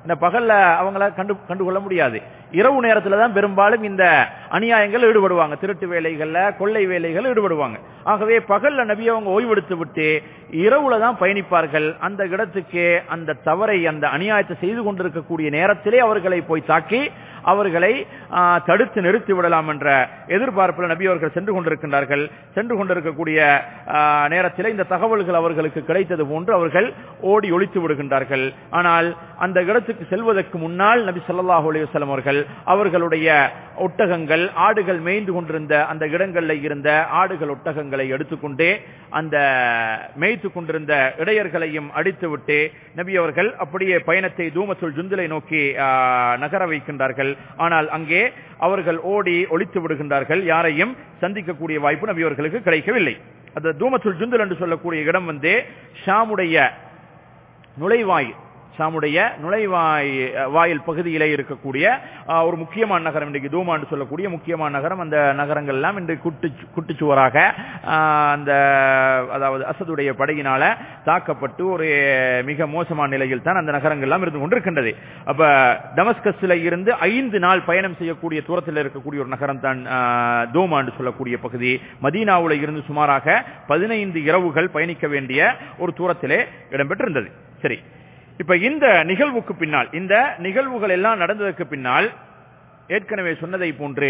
இந்த பகல்ல அவங்கள கண்டு கண்டுகொள்ள முடியாது இரவு நேரத்துல தான் பெரும்பாலும் இந்த அநியாயங்கள் ஈடுபடுவாங்க திருட்டு வேலைகள்ல கொள்ளை வேலைகள் ஈடுபடுவாங்க ஆகவே பகல்ல நபி அவங்க ஓய்வெடுத்து விட்டு இரவுல தான் பயணிப்பார்கள் அந்த இடத்துக்கு அந்த தவறை அந்த அநியாயத்தை செய்து கொண்டிருக்கக்கூடிய நேரத்திலே அவர்களை போய் தாக்கி அவர்களை ஆ, தடுத்து நிறுத்தி விடலாம் என்ற எதிர்பார்ப்பில் நபி அவர்கள் சென்று கொண்டிருக்கின்றார்கள் சென்று கொண்டிருக்கக்கூடிய ஆ, நேரத்தில் இந்த தகவல்கள் அவர்களுக்கு கிடைத்தது போன்று அவர்கள் ஓடி ஒளித்து விடுகின்றார்கள் ஆனால் அந்த இடத்துக்கு செல்வதற்கு முன்னால் நபி ஸல்லல்லாஹு அலைஹி வஸல்லம் அவர்கள் அவர்களுடைய ஒட்டகங்கள் ஆடுகள் மேய்ந்து கொண்டிருந்த அந்த இடங்களில் இருந்த ஆடுகள் ஒட்டகங்களை எடுத்துக்கொண்டே அந்த மேய்த்து கொண்டிருந்த இடையர்களையும் அடித்துவிட்டு நபி அவர்கள் அப்படியே பயணத்தை தூமத்துல் ஜுந்திலை நோக்கி ஆ, நகர வைக்கின்றார்கள் ஆனால் அங்கே அவர்கள் ஓடி ஒளித்து விடுகின்றார்கள் யாரையும் சந்திக்கக்கூடிய வாய்ப்பு நபி அவர்களுக்கு கிடைக்கவில்லை அந்த தூமத்துல் ஜுந்தல் என்று சொல்லக்கூடிய இடம் வந்து ஷாமுடைய நுழைவாய் ஷாமுடைய நுழைவாய் அஹ், வாயில் பகுதியிலே இருக்கக்கூடிய அஹ், ஒரு முக்கியமான நகரம் இன்றைக்கு தூமான்னு சொல்லக்கூடிய முக்கியமான நகரம் அந்த நகரங்கள் எல்லாம் இன்று குட்டு குட்டுச்சுவராக அஹ், அந்த அதாவது அசதுடைய படையினால தாக்கப்பட்டு ஒரு மிக மோசமான நிலையில் தான் அந்த நகரங்கள் எல்லாம் இருந்து கொண்டிருக்கின்றது அப்ப டமஸ்கஸ்ல இருந்து ஐந்து நாள் பயணம் செய்யக்கூடிய தூரத்தில் இருக்கக்கூடிய ஒரு நகரம் தான் அஹ், தோமா என்று சொல்லக்கூடிய பகுதி மதீனாவுல இருந்து சுமாராக பதினைந்து இரவுகள் பயணிக்க வேண்டிய ஒரு தூரத்திலே இடம்பெற்றிருந்தது சரி இப்ப இந்த நிகழ்வுக்கு பின்னால் இந்த நிகழ்வுகள் எல்லாம் நடந்ததற்கு பின்னால் ஏற்கனவே சொன்னதை போன்று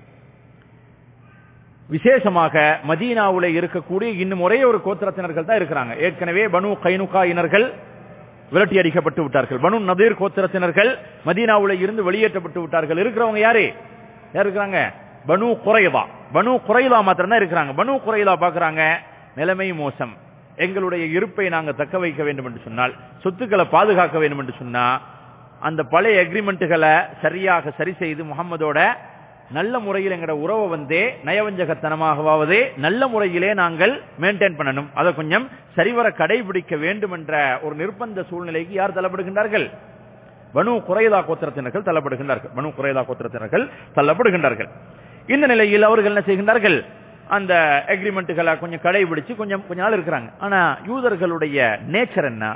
விசேஷமாக மதீனாவுல இருக்கக்கூடிய இன்னும் ஒரே ஒரு கோத்திரத்தினர்கள் தான் இருக்கிறாங்க ஏற்கனவே பனு கைனுகா இனர்கள் விரட்டி அடிக்கப்பட்டு விட்டார்கள் பனு நதீர் கோத்திரத்தினர்கள் மதீனாவுல இருந்து வெளியேற்றப்பட்டு விட்டார்கள் இருக்கிறவங்க யாரு யார் இருக்கிறாங்க பனு குறைதா பனு குறைதா மாத்திரம் தான் இருக்கிறாங்க பனு குறைதா பாக்குறாங்க நிலைமை மோசம் எங்களுடைய இருப்பை நாங்க தக்க வைக்க வேண்டும் என்று சொன்னால் சொத்துக்களை பாதுகாக்க வேண்டும் என்று சொன்னா அந்த பழைய அக்ரிமெண்ட்டுகளை சரியாக சரி செய்து முகம்மதோட நல்ல முறையில் எங்கட உறவை வந்து நயவஞ்சகத்தனமாகவாவது நல்ல முறையிலே நாங்கள் மெயின்டைன் பண்ணணும் அதை கொஞ்சம் சரிவர கடைபிடிக்க வேண்டும் என்ற ஒரு நிர்பந்த சூழ்நிலைக்கு யார் தள்ளப்படுகின்றார்கள் பனு குறைதா கோத்திரத்தினர்கள் தள்ளப்படுகின்றார்கள் பனு குறைதா கோத்திரத்தினர்கள் தள்ளப்படுகின்றார்கள் இந்த நிலையில் அவர்கள் என்ன செய்கின்றார்கள் அந்த அக்ரிமெண்ட்டுகளை கொஞ்சம் கடைபிடிச்சு கொஞ்சம் கொஞ்ச நாள் இருக்கிறாங்க ஆனா யூதர்களுடைய நேச்சர் என்ன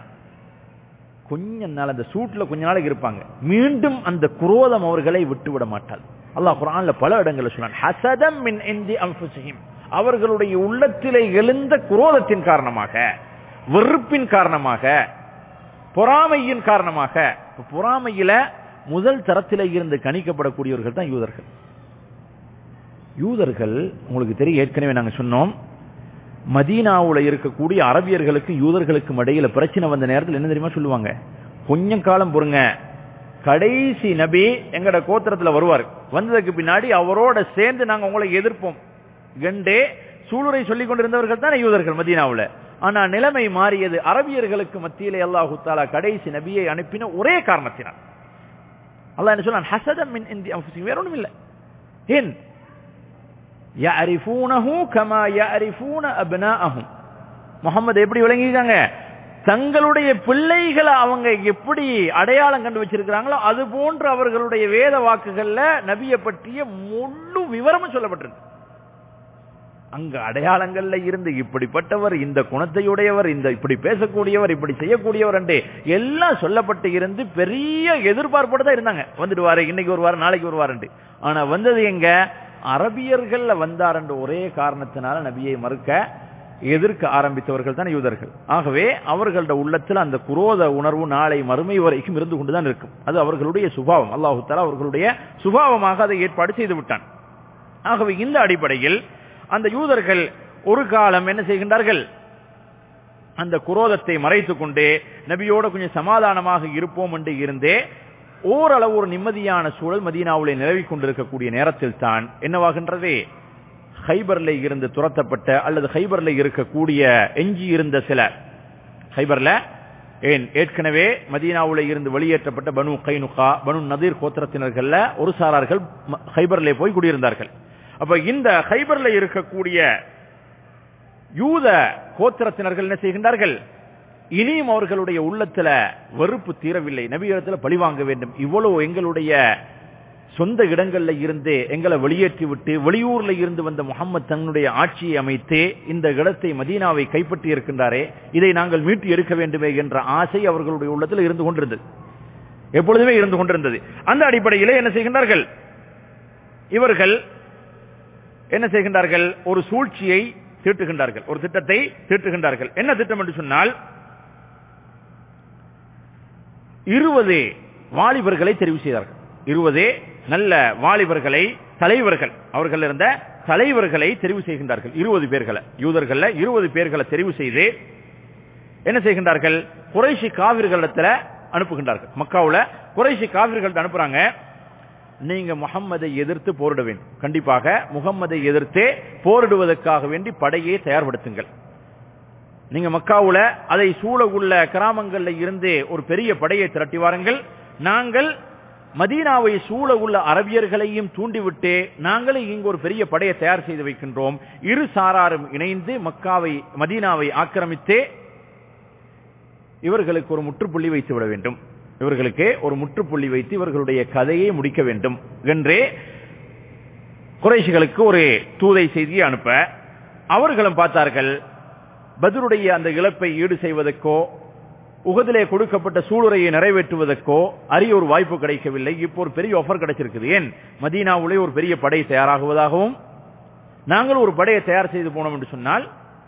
கொஞ்ச நாள் அந்த சூட்ல கொஞ்ச நாளைக்கு இருப்பாங்க மீண்டும் அந்த குரோதம் அவர்களை விட்டு விட மாட்டாள் அல்லாஹ் குரான்ல பல இடங்களில் சொன்னான் ஹசதம் மின் இந்தி அன்புசிஹிம் அவர்களுடைய உள்ளத்திலே எழுந்த குரோதத்தின் காரணமாக வெறுப்பின் காரணமாக பொறாமையின் காரணமாக இப்ப பொறாமையில முதல் தரத்திலே இருந்து கணிக்கப்படக்கூடியவர்கள் தான் யூதர்கள் யூதர்கள் உங்களுக்கு தெரியும் ஏற்கனவே நாங்க சொன்னோம் மதீனாவுல இருக்கக்கூடிய அரபியர்களுக்கு யூதர்களுக்கும் இடையில பிரச்சனை வந்த நேரத்தில் என்ன தெரியுமா சொல்லுவாங்க கொஞ்சம் காலம் பொறுங்க கடைசி நபி எங்கட கோத்திரத்துல வருவார் வந்ததுக்கு பின்னாடி அவரோட சேர்ந்து நாங்க உங்களை எதிர்ப்போம் கண்டே சூளுரை சொல்லிக் கொண்டிருந்தவர்கள் தான் யூதர்கள் மதீனாவுல ஆனா நிலைமை மாறியது அரபியர்களுக்கு மத்தியிலே அல்லாஹு தாலா கடைசி நபியை அனுப்பின ஒரே காரணத்தினால் அல்லாஹ் என்ன சொன்னான் ஹசதம் மின் இந்தி அன்ஃபுசிஹிம் வேற ஒண்ணும் இல்ல ஏன் யஅரிஃபூனஹு கமா யஅரிஃபூன அப்னாஅஹும் முகமது எப்படி விளங்கிருக்காங்க தங்களுடைய பிள்ளைகளை அவங்க எப்படி அடையாளம் கண்டு வச்சிருக்கிறாங்களோ அது போன்று அவர்களுடைய வேத வாக்குகள்ல நபியை பற்றிய முழு விவரமும் சொல்லப்பட்டிருக்கு அங்க அடையாளங்கள்ல இருந்து இப்படிப்பட்டவர் இந்த குணத்தையுடையவர் இந்த இப்படி பேசக்கூடியவர் இப்படி செய்யக்கூடியவர் என்று எல்லாம் சொல்லப்பட்டு இருந்து பெரிய எதிர்பார்ப்போட தான் இருந்தாங்க வந்துடுவாரு இன்னைக்கு வருவாரு நாளைக்கு வருவாரு ஆனா வந்தது எங்க அரபியர்கள்ல வந்தார் என்ற ஒரே காரணத்தினால நபியை மறுக்க எதிர்க்க ஆரம்பித்தவர்கள் தான் யூதர்கள் ஆகவே அவர்களோட உள்ளத்தில் அந்த குரோத உணர்வு நாளை மறுமை வரைக்கும் இருந்து கொண்டுதான் இருக்கும் அது அவர்களுடைய சுபாவம் அல்லாஹு தலா அவர்களுடைய சுபாவமாக அதை ஏற்பாடு செய்து விட்டான் ஆகவே இந்த அடிப்படையில் அந்த யூதர்கள் ஒரு காலம் என்ன செய்கின்றார்கள் அந்த குரோதத்தை மறைத்துக் கொண்டு நபியோட கொஞ்சம் சமாதானமாக இருப்போம் என்று இருந்தே ஓரளவு ஒரு நிம்மதியான சூழல் மதீனாவுலே நிலவிக் கொண்டிருக்கக்கூடிய நேரத்தில் தான் என்னவாகின்றது ஹைபர்ல இருந்து துரத்தப்பட்ட அல்லது ஹைபர்ல இருக்கக்கூடிய எஞ்சி இருந்த சில ஹைபர்ல ஏன் ஏற்கனவே மதீனாவுல இருந்து வெளியேற்றப்பட்ட பனு கைனுகா பனு நதீர் கோத்திரத்தினர்கள்ல ஒரு சாரார்கள் ஹைபர்ல போய் குடியிருந்தார்கள் அப்ப இந்த ஹைபர்ல இருக்கக்கூடிய யூத கோத்திரத்தினர்கள் என்ன செய்கின்றார்கள் இனியும் அவர்களுடைய உள்ளத்துல வெறுப்பு தீரவில்லை நபியிடத்துல பழி வாங்க வேண்டும் இவ்வளவு எங்களுடைய சொந்த இடங்கள்ல இருந்து எங்களை வெளியேற்றி விட்டு வெளியூர்ல இருந்து வந்த முகமது தன்னுடைய ஆட்சியை அமைத்து இந்த இடத்தை மதீனாவை கைப்பற்றி இருக்கின்றாரே இதை நாங்கள் மீட்டு எடுக்க வேண்டுமே என்ற ஆசை அவர்களுடைய உள்ளத்தில் இருந்து கொண்டிருந்தது எப்பொழுதுமே இருந்து கொண்டிருந்தது அந்த அடிப்படையிலே என்ன செய்கின்றார்கள் இவர்கள் என்ன செய்கின்றார்கள் ஒரு சூழ்ச்சியை தீட்டுகின்றார்கள் ஒரு திட்டத்தை தீட்டுகின்றார்கள் என்ன திட்டம் என்று சொன்னால் இருபது வாலிபர்களை தெரிவு செய்தார்கள் இருபது நல்ல வாலிபர்களை தலைவர்கள் அவர்கள் இருந்த தலைவர்களை தெரிவு செய்கின்றார்கள் இருபது பேர்களை யூதர்கள்ல இருபது பேர்களை தெரிவு செய்து என்ன செய்கின்றார்கள் குறைஷி காவிர்களிடத்துல அனுப்புகின்றார்கள் மக்காவுல குறைஷி காவிர்கள் அனுப்புறாங்க நீங்க முகம்மதை எதிர்த்து போரிட வேண்டும் கண்டிப்பாக முகம்மதை எதிர்த்து போரிடுவதற்காக வேண்டி படையை தயார்படுத்துங்கள் நீங்க மக்காவுல அதை சூழ உள்ள கிராமங்கள்ல இருந்து ஒரு பெரிய படையை திரட்டி வாருங்கள் நாங்கள் மதீனாவை சூழ உள்ள அரபியர்களையும் தூண்டிவிட்டு நாங்களே இங்கு ஒரு பெரிய படையை தயார் செய்து வைக்கின்றோம் இரு சாராரும் இணைந்து மக்காவை மதீனாவை ஆக்கிரமித்து இவர்களுக்கு ஒரு முற்றுப்புள்ளி வைத்து விட வேண்டும் இவர்களுக்கு ஒரு முற்றுப்புள்ளி வைத்து இவர்களுடைய கதையை முடிக்க வேண்டும் என்றே குறைஷிகளுக்கு ஒரு தூதை செய்தியை அனுப்ப அவர்களும் பார்த்தார்கள் பதருடைய அந்த இழப்பை ஈடு செய்வதற்கோ உகதிலே கொடுக்கப்பட்ட சூளுரையை நிறைவேற்றுவதற்கோ அரிய ஒரு வாய்ப்பு கிடைக்கவில்லை இப்போ ஒரு பெரிய ஆஃபர் கிடைச்சிருக்குது ஏன் மதீனாவுலே ஒரு பெரிய படை தயாராகுவதாகவும் நாங்கள் ஒரு படையை தயார் செய்து போனோம் என்று சொன்னால்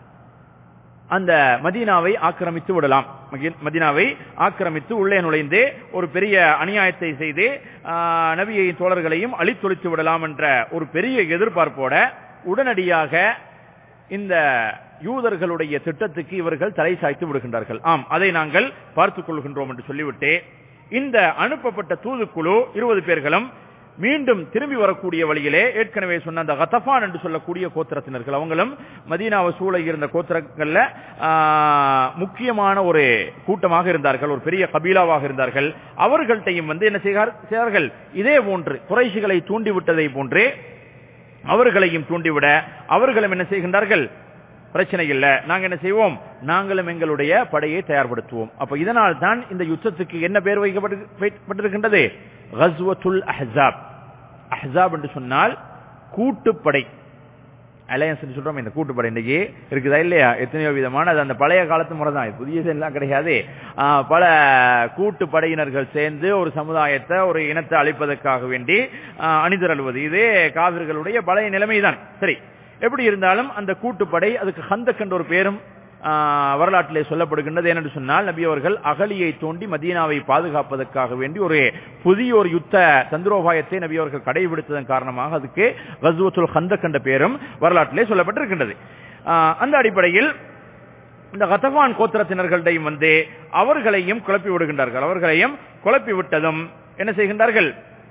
அந்த மதீனாவை ஆக்கிரமித்து விடலாம் மதீனாவை ஆக்கிரமித்து உள்ளே நுழைந்து ஒரு பெரிய அநியாயத்தை செய்து நபியை தோழர்களையும் அழித்தொழித்து விடலாம் என்ற ஒரு பெரிய எதிர்பார்ப்போட உடனடியாக இந்த யூதர்களுடைய திட்டத்துக்கு இவர்கள் தலை சாய்த்து விடுகின்றார்கள் ஆம் அதை நாங்கள் பார்த்துக் கொள்கின்றோம் என்று சொல்லிவிட்டு இந்த அனுப்பப்பட்ட தூதுக்குழு இருபது பேர்களும் மீண்டும் திரும்பி வரக்கூடிய வழியிலே ஏற்கனவே சொன்ன அந்த கத்தபான் என்று சொல்லக்கூடிய கோத்திரத்தினர்கள் அவங்களும் மதீனாவை சூழ இருந்த கோத்திரங்கள்ல முக்கியமான ஒரு கூட்டமாக இருந்தார்கள் ஒரு பெரிய கபீலாவாக இருந்தார்கள் அவர்கள்ட்டையும் வந்து என்ன செய்தார்கள் இதே போன்று குறைசிகளை தூண்டிவிட்டதை போன்றே அவர்களையும் தூண்டிவிட அவர்களும் என்ன செய்கின்றார்கள் பிரச்சனை இல்ல நாங்க என்ன செய்வோம் நாங்களும் எங்களுடைய படையை தயார்படுத்துவோம் அப்ப இதனால் தான் இந்த யுத்தத்துக்கு என்ன பேர் வைக்கப்பட்டிருக்கின்றது கஸ்வத்துல் அஹ்சாப் அஹ்சாப் என்று சொன்னால் கூட்டுப்படை அலையன்ஸ் சொல்றோம் இந்த கூட்டுப்படை இன்னைக்கு இருக்குதா இல்லையா எத்தனையோ விதமான அது அந்த பழைய காலத்து முறை தான் புதியது எல்லாம் கிடையாது பல கூட்டு படையினர்கள் சேர்ந்து ஒரு சமுதாயத்தை ஒரு இனத்தை அழிப்பதற்காக வேண்டி அணிதிரழுவது இதே காவிர்களுடைய பழைய நிலைமைதான் சரி எப்படி இருந்தாலும் அந்த கூட்டுப்படை அதுக்கு ஹந்தக் என்ற ஒரு பேரும் வரலாற்றிலே சொல்லப்படுகின்றது என்று சொன்னால் நபி அவர்கள் அகலியை தோண்டி மதீனாவை பாதுகாப்பதற்காக வேண்டி ஒரு புதிய ஒரு யுத்த தந்திரோபாயத்தை நபி அவர்கள் கடைபிடித்ததன் காரணமாக அதுக்கு கஸ்வத்துல் ஹந்தக் என்ற பேரும் வரலாற்றிலே சொல்லப்பட்டிருக்கின்றது அந்த அடிப்படையில் இந்த கத்தவான் கோத்திரத்தினர்களிடையும் வந்து அவர்களையும் குழப்பி விடுகின்றார்கள் அவர்களையும் குழப்பி விட்டதும் என்ன செய்கின்றார்கள்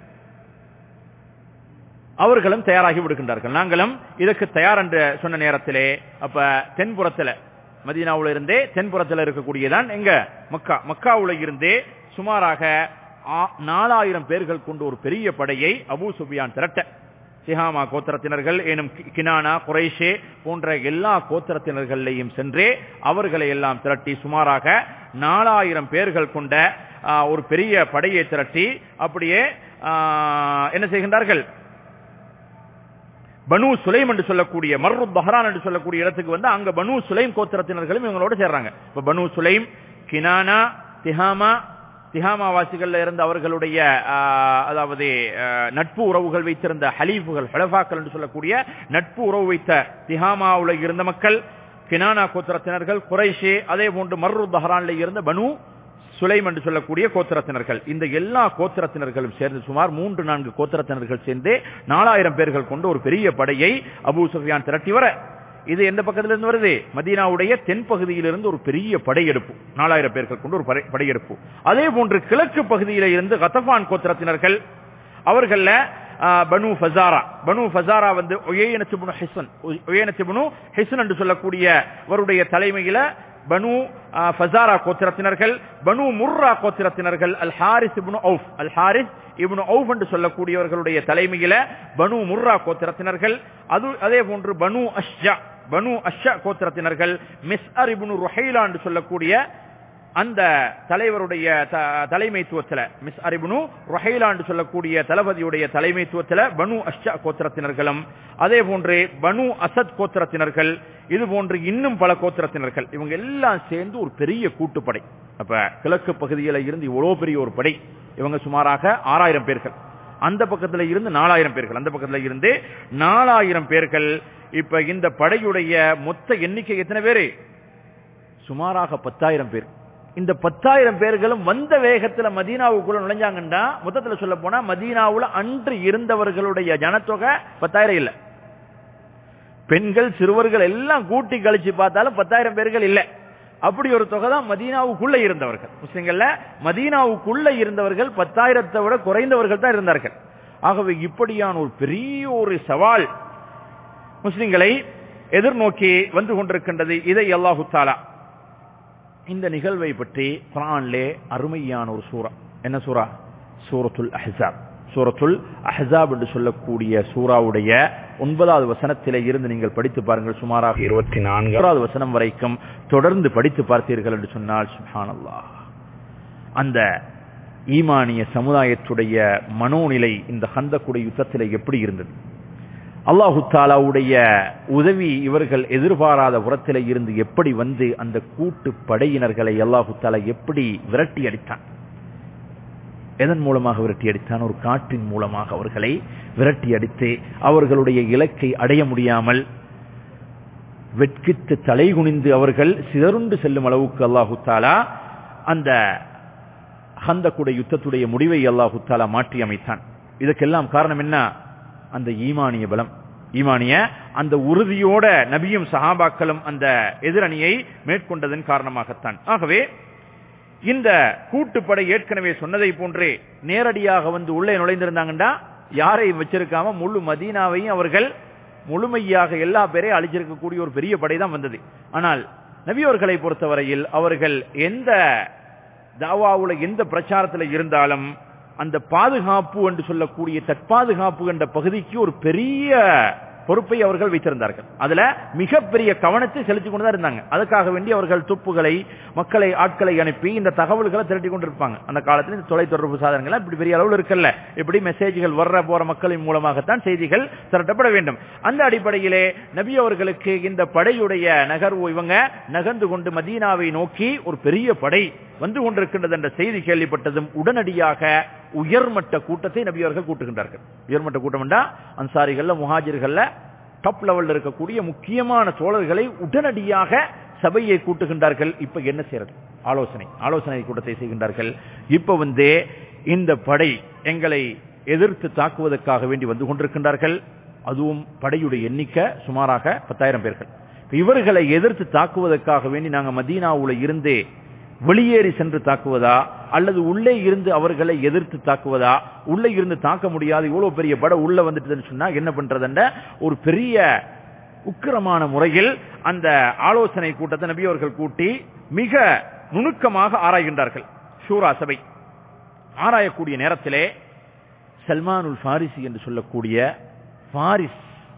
அவர்களும் தயாராகி விடுகின்றார்கள் நாங்களும் இதற்கு தயார் என்று சொன்ன நேரத்திலே அப்ப தென்புறத்துல மதீனாவுல இருந்தே தென்புறத்துல இருக்கக்கூடியதான் எங்க மக்கா மக்காவுல இருந்தே சுமாராக நாலாயிரம் பேர்கள் கொண்டு ஒரு பெரிய படையை அபு சுபியான் திரட்ட சிஹாமா கோத்திரத்தினர்கள் எனும் கினானா குறைஷே போன்ற எல்லா கோத்திரத்தினர்களையும் சென்றே அவர்களை எல்லாம் திரட்டி சுமாராக நாலாயிரம் பேர்கள் கொண்ட ஒரு பெரிய படையை திரட்டி அப்படியே என்ன செய்கின்றார்கள் பனு சுலைம் என்று சொல்லக்கூடிய மர்ரு பஹ்ரான் என்று சொல்லக்கூடிய இடத்துக்கு வந்து அங்க பனு சுலைம் கோத்திரத்தினர்களும் இவங்களோட சேர்றாங்க இப்ப பனு சுலைம் கினானா திஹாமா திஹாமாவாசிகள்ல இருந்த அவர்களுடைய அதாவது நட்பு உறவுகள் வைத்திருந்த ஹலீஃபுகள் ஹலஃபாக்கள் என்று சொல்லக்கூடிய நட்பு உறவு வைத்த திஹாமாவுல இருந்த மக்கள் கினானா கோத்திரத்தினர்கள் குறைஷே அதே போன்று மர்ரு பஹ்ரான்ல இருந்த பனு சுலைம் என்று சொல்லக்கூடிய கோத்திரத்தினர்கள் இந்த எல்லா கோத்திரத்தினர்களும் சேர்ந்து சுமார் மூன்று நான்கு கோத்திரத்தினர்கள் சேர்ந்து நாலாயிரம் பேர்கள் கொண்டு ஒரு பெரிய படையை அபு சுஃபியான் திரட்டி வர இது எந்த பக்கத்திலிருந்து வருது மதீனாவுடைய தென்பகுதியிலிருந்து ஒரு பெரிய படையெடுப்பு நாலாயிரம் பேர்கள் கொண்டு ஒரு படையெடுப்பு அதே போன்று கிழக்கு பகுதியில இருந்து கத்தபான் கோத்திரத்தினர்கள் அவர்கள பனு ஃபசாரா பனு ஃபசாரா வந்து ஒயேனத்திபுனு ஹிசன் ஒயேனத்திபுனு ஹிசன் என்று சொல்லக்கூடிய அவருடைய தலைமையில பனு ஃபசாரா கோத்திரத்தினர்கள் பனு முர்ரா கோத்திரத்தினர்கள் Al Harith ibn Awf Al Harith ibn Awf என்று சொல்லக்கூடியவர்களுடைய தலைமையில பனு முர்ரா கோத்திரத்தினர்கள் அது அதே போன்று பனு அஷ்ஜா பனு அஷ்ஷா கோத்திரத்தினர்கள் மிஸ் அர் இப்னு ருஹைலா என்று சொல்லக்கூடிய அந்த தலைவருடைய தலைமைத்துவத்தில் மிஸ் அரிபுனு ரொஹைலா என்று சொல்லக்கூடிய தளபதியுடைய தலைமைத்துவத்தில் பனு அஷ்ஷா கோத்திரத்தினர்களும் அதே போன்று பனு அசத் கோத்திரத்தினர்கள் இது போன்று இன்னும் பல கோத்திரத்தினர்கள் இவங்க எல்லாம் சேர்ந்து ஒரு பெரிய கூட்டுப்படை அப்ப கிழக்கு பகுதியில இருந்து இவ்வளவு பெரிய ஒரு படை இவங்க சுமாராக ஆறாயிரம் பேர்கள் அந்த பக்கத்துல இருந்து நாலாயிரம் பேர்கள் அந்த பக்கத்துல இருந்து நாலாயிரம் பேர்கள் இப்ப இந்த படையுடைய மொத்த எண்ணிக்கை எத்தனை பேரு சுமாராக பத்தாயிரம் பேர் இந்த பத்தாயிரம் பேர்களும் வந்த வேகத்துல மதீனாவுக்குள்ள நுழைஞ்சாங்கன்னா மொத்தத்துல சொல்ல போனா மதீனாவுல அன்று இருந்தவர்களுடைய ஜனத்தொகை பத்தாயிரம் இல்ல பெண்கள் சிறுவர்கள் எல்லாம் கூட்டி கழிச்சு பார்த்தாலும் பத்தாயிரம் பேர்கள் இல்ல அப்படி ஒரு தொகை தான் மதீனாவுக்குள்ள இருந்தவர்கள் முஸ்லிம்கள்ல மதீனாவுக்குள்ள இருந்தவர்கள் பத்தாயிரத்தை விட குறைந்தவர்கள் தான் இருந்தார்கள் ஆகவே இப்படியான ஒரு பெரிய ஒரு சவால் முஸ்லிம்களை எதிர்நோக்கி வந்து கொண்டிருக்கின்றது இதை அல்லாஹு தாலா இந்த நிகழ்வை பற்றி குரான்லே அருமையான ஒரு சூறா என்ன சூறா சூரத்துல் அஹ்ஸாப் சூரத்துல் அஹ்ஸாப் என்று சொல்லக்கூடிய சூறாவுடைய ஒன்பதாவது வசனத்திலே இருந்து நீங்கள் படித்து பாருங்கள் சுமாராக இருபத்தி நான்காவது வசனம் வரைக்கும் தொடர்ந்து படித்து பார்த்தீர்கள் என்று சொன்னால் சுஹானல்லாஹ் அந்த ஈமானிய சமுதாயத்துடைய மனோநிலை இந்த ஹந்தக்குடைய யுத்தத்திலே எப்படி இருந்தது அல்லாஹு தாலாவுடைய உதவி இவர்கள் எதிர்பாராத புறத்தில இருந்து எப்படி வந்து அந்த கூட்டு படையினர்களை அல்லாஹு தாலா எப்படி விரட்டி அடித்தான் எதன் மூலமாக விரட்டி அடித்தான் ஒரு காற்றின் மூலமாக அவர்களை விரட்டி அடித்து அவர்களுடைய இலக்கை அடைய முடியாமல் வெட்கித்து தலை குனிந்து அவர்கள் சிதறுண்டு செல்லும் அளவுக்கு அல்லாஹு தாலா அந்த ஹந்தக்குடைய யுத்தத்துடைய முடிவை அல்லாஹு தாலா மாற்றி அமைத்தான் இதுக்கெல்லாம் காரணம் என்ன அந்த ஈமானிய பலம் ஈமானிய அந்த உறுதியோட நபியும் சஹாபாக்களும் அந்த எதிரணியை மேற்கொண்டதன் காரணமாகத்தான் ஆகவே இந்த கூட்டுப்படை ஏற்கனவே சொன்னதை போன்றே நேரடியாக வந்து உள்ளே நுழைந்திருந்தாங்கண்டா யாரையும் வச்சிருக்காம முழு மதீனாவையும் அவர்கள் முழுமையாக எல்லா பேரையும் அழிச்சிருக்கக்கூடிய ஒரு பெரிய படை தான் வந்தது ஆனால் நபியோர்களை பொறுத்தவரையில் அவர்கள் எந்த தாவாவுல எந்த பிரச்சாரத்தில் இருந்தாலும் அந்த பாதுகாப்பு என்று சொல்லக்கூடிய தற்பாதுகாப்பு என்ற பகுதிக்கு ஒரு பெரிய பொறுப்பை அவர்கள் வைத்திருந்தார்கள் அதுல மிகப்பெரிய கவனத்தை செலுத்திக் கொண்டுதான் இருந்தாங்க அதுக்காக வேண்டி அவர்கள் துப்புகளை மக்களை ஆட்களை அனுப்பி இந்த தகவல்களை திரட்டி கொண்டிருப்பாங்க அந்த காலத்தில் இந்த தொலைத்தொடர்பு சாதனங்கள் இப்படி பெரிய அளவில் இருக்கல்ல இப்படி மெசேஜ்கள் வர்ற போற மக்களின் மூலமாகத்தான் செய்திகள் திரட்டப்பட வேண்டும் அந்த அடிப்படையிலே நபி அவர்களுக்கு இந்த படையுடைய நகர்வு இவங்க நகர்ந்து கொண்டு மதீனாவை நோக்கி ஒரு பெரிய படை வந்து கொண்டிருக்கின்றது என்ற செய்தி கேள்விப்பட்டதும் உடனடியாக உயர்மட்ட கூட்டத்தை நபி அவர்கள் கூட்டுகின்றார்கள் உயர்மட்ட கூட்டம் என்றா அன்சாரிகள்ல முஹாஜிர்கள்ல டாப் லெவல்ல இருக்கக்கூடிய முக்கியமான தோழர்களை உடனடியாக சபையை கூட்டுகின்றார்கள் இப்ப என்ன செய்யறது ஆலோசனை ஆலோசனை கூட்டத்தை செய்கின்றார்கள் இப்ப வந்து இந்த படை எங்களை எதிர்த்து தாக்குவதற்காக வேண்டி வந்து கொண்டிருக்கின்றார்கள் அதுவும் படையுடைய எண்ணிக்கை சுமாராக பத்தாயிரம் பேர்கள் இவர்களை எதிர்த்து தாக்குவதற்காக வேண்டி நாங்க மதீனாவுல இருந்தே வெளியேறி சென்று தாக்குவதா அல்லது உள்ளே இருந்து அவர்களை எதிர்த்து தாக்குவதா உள்ளே இருந்து தாக்க முடியாது இவ்வளவு பெரிய பட உள்ள வந்துட்டுன்னு சொன்னா என்ன பண்றதுன்ற ஒரு பெரிய உக்கிரமான முறையில் அந்த ஆலோசனை கூட்டத்தை நபி அவர்கள் கூட்டி மிக நுணுக்கமாக ஆராய்கின்றார்கள் ஷூரா சபை ஆராயக்கூடிய நேரத்திலே சல்மானுல் ஃபாரிசி என்று சொல்லக்கூடிய ஃபாரிஸ்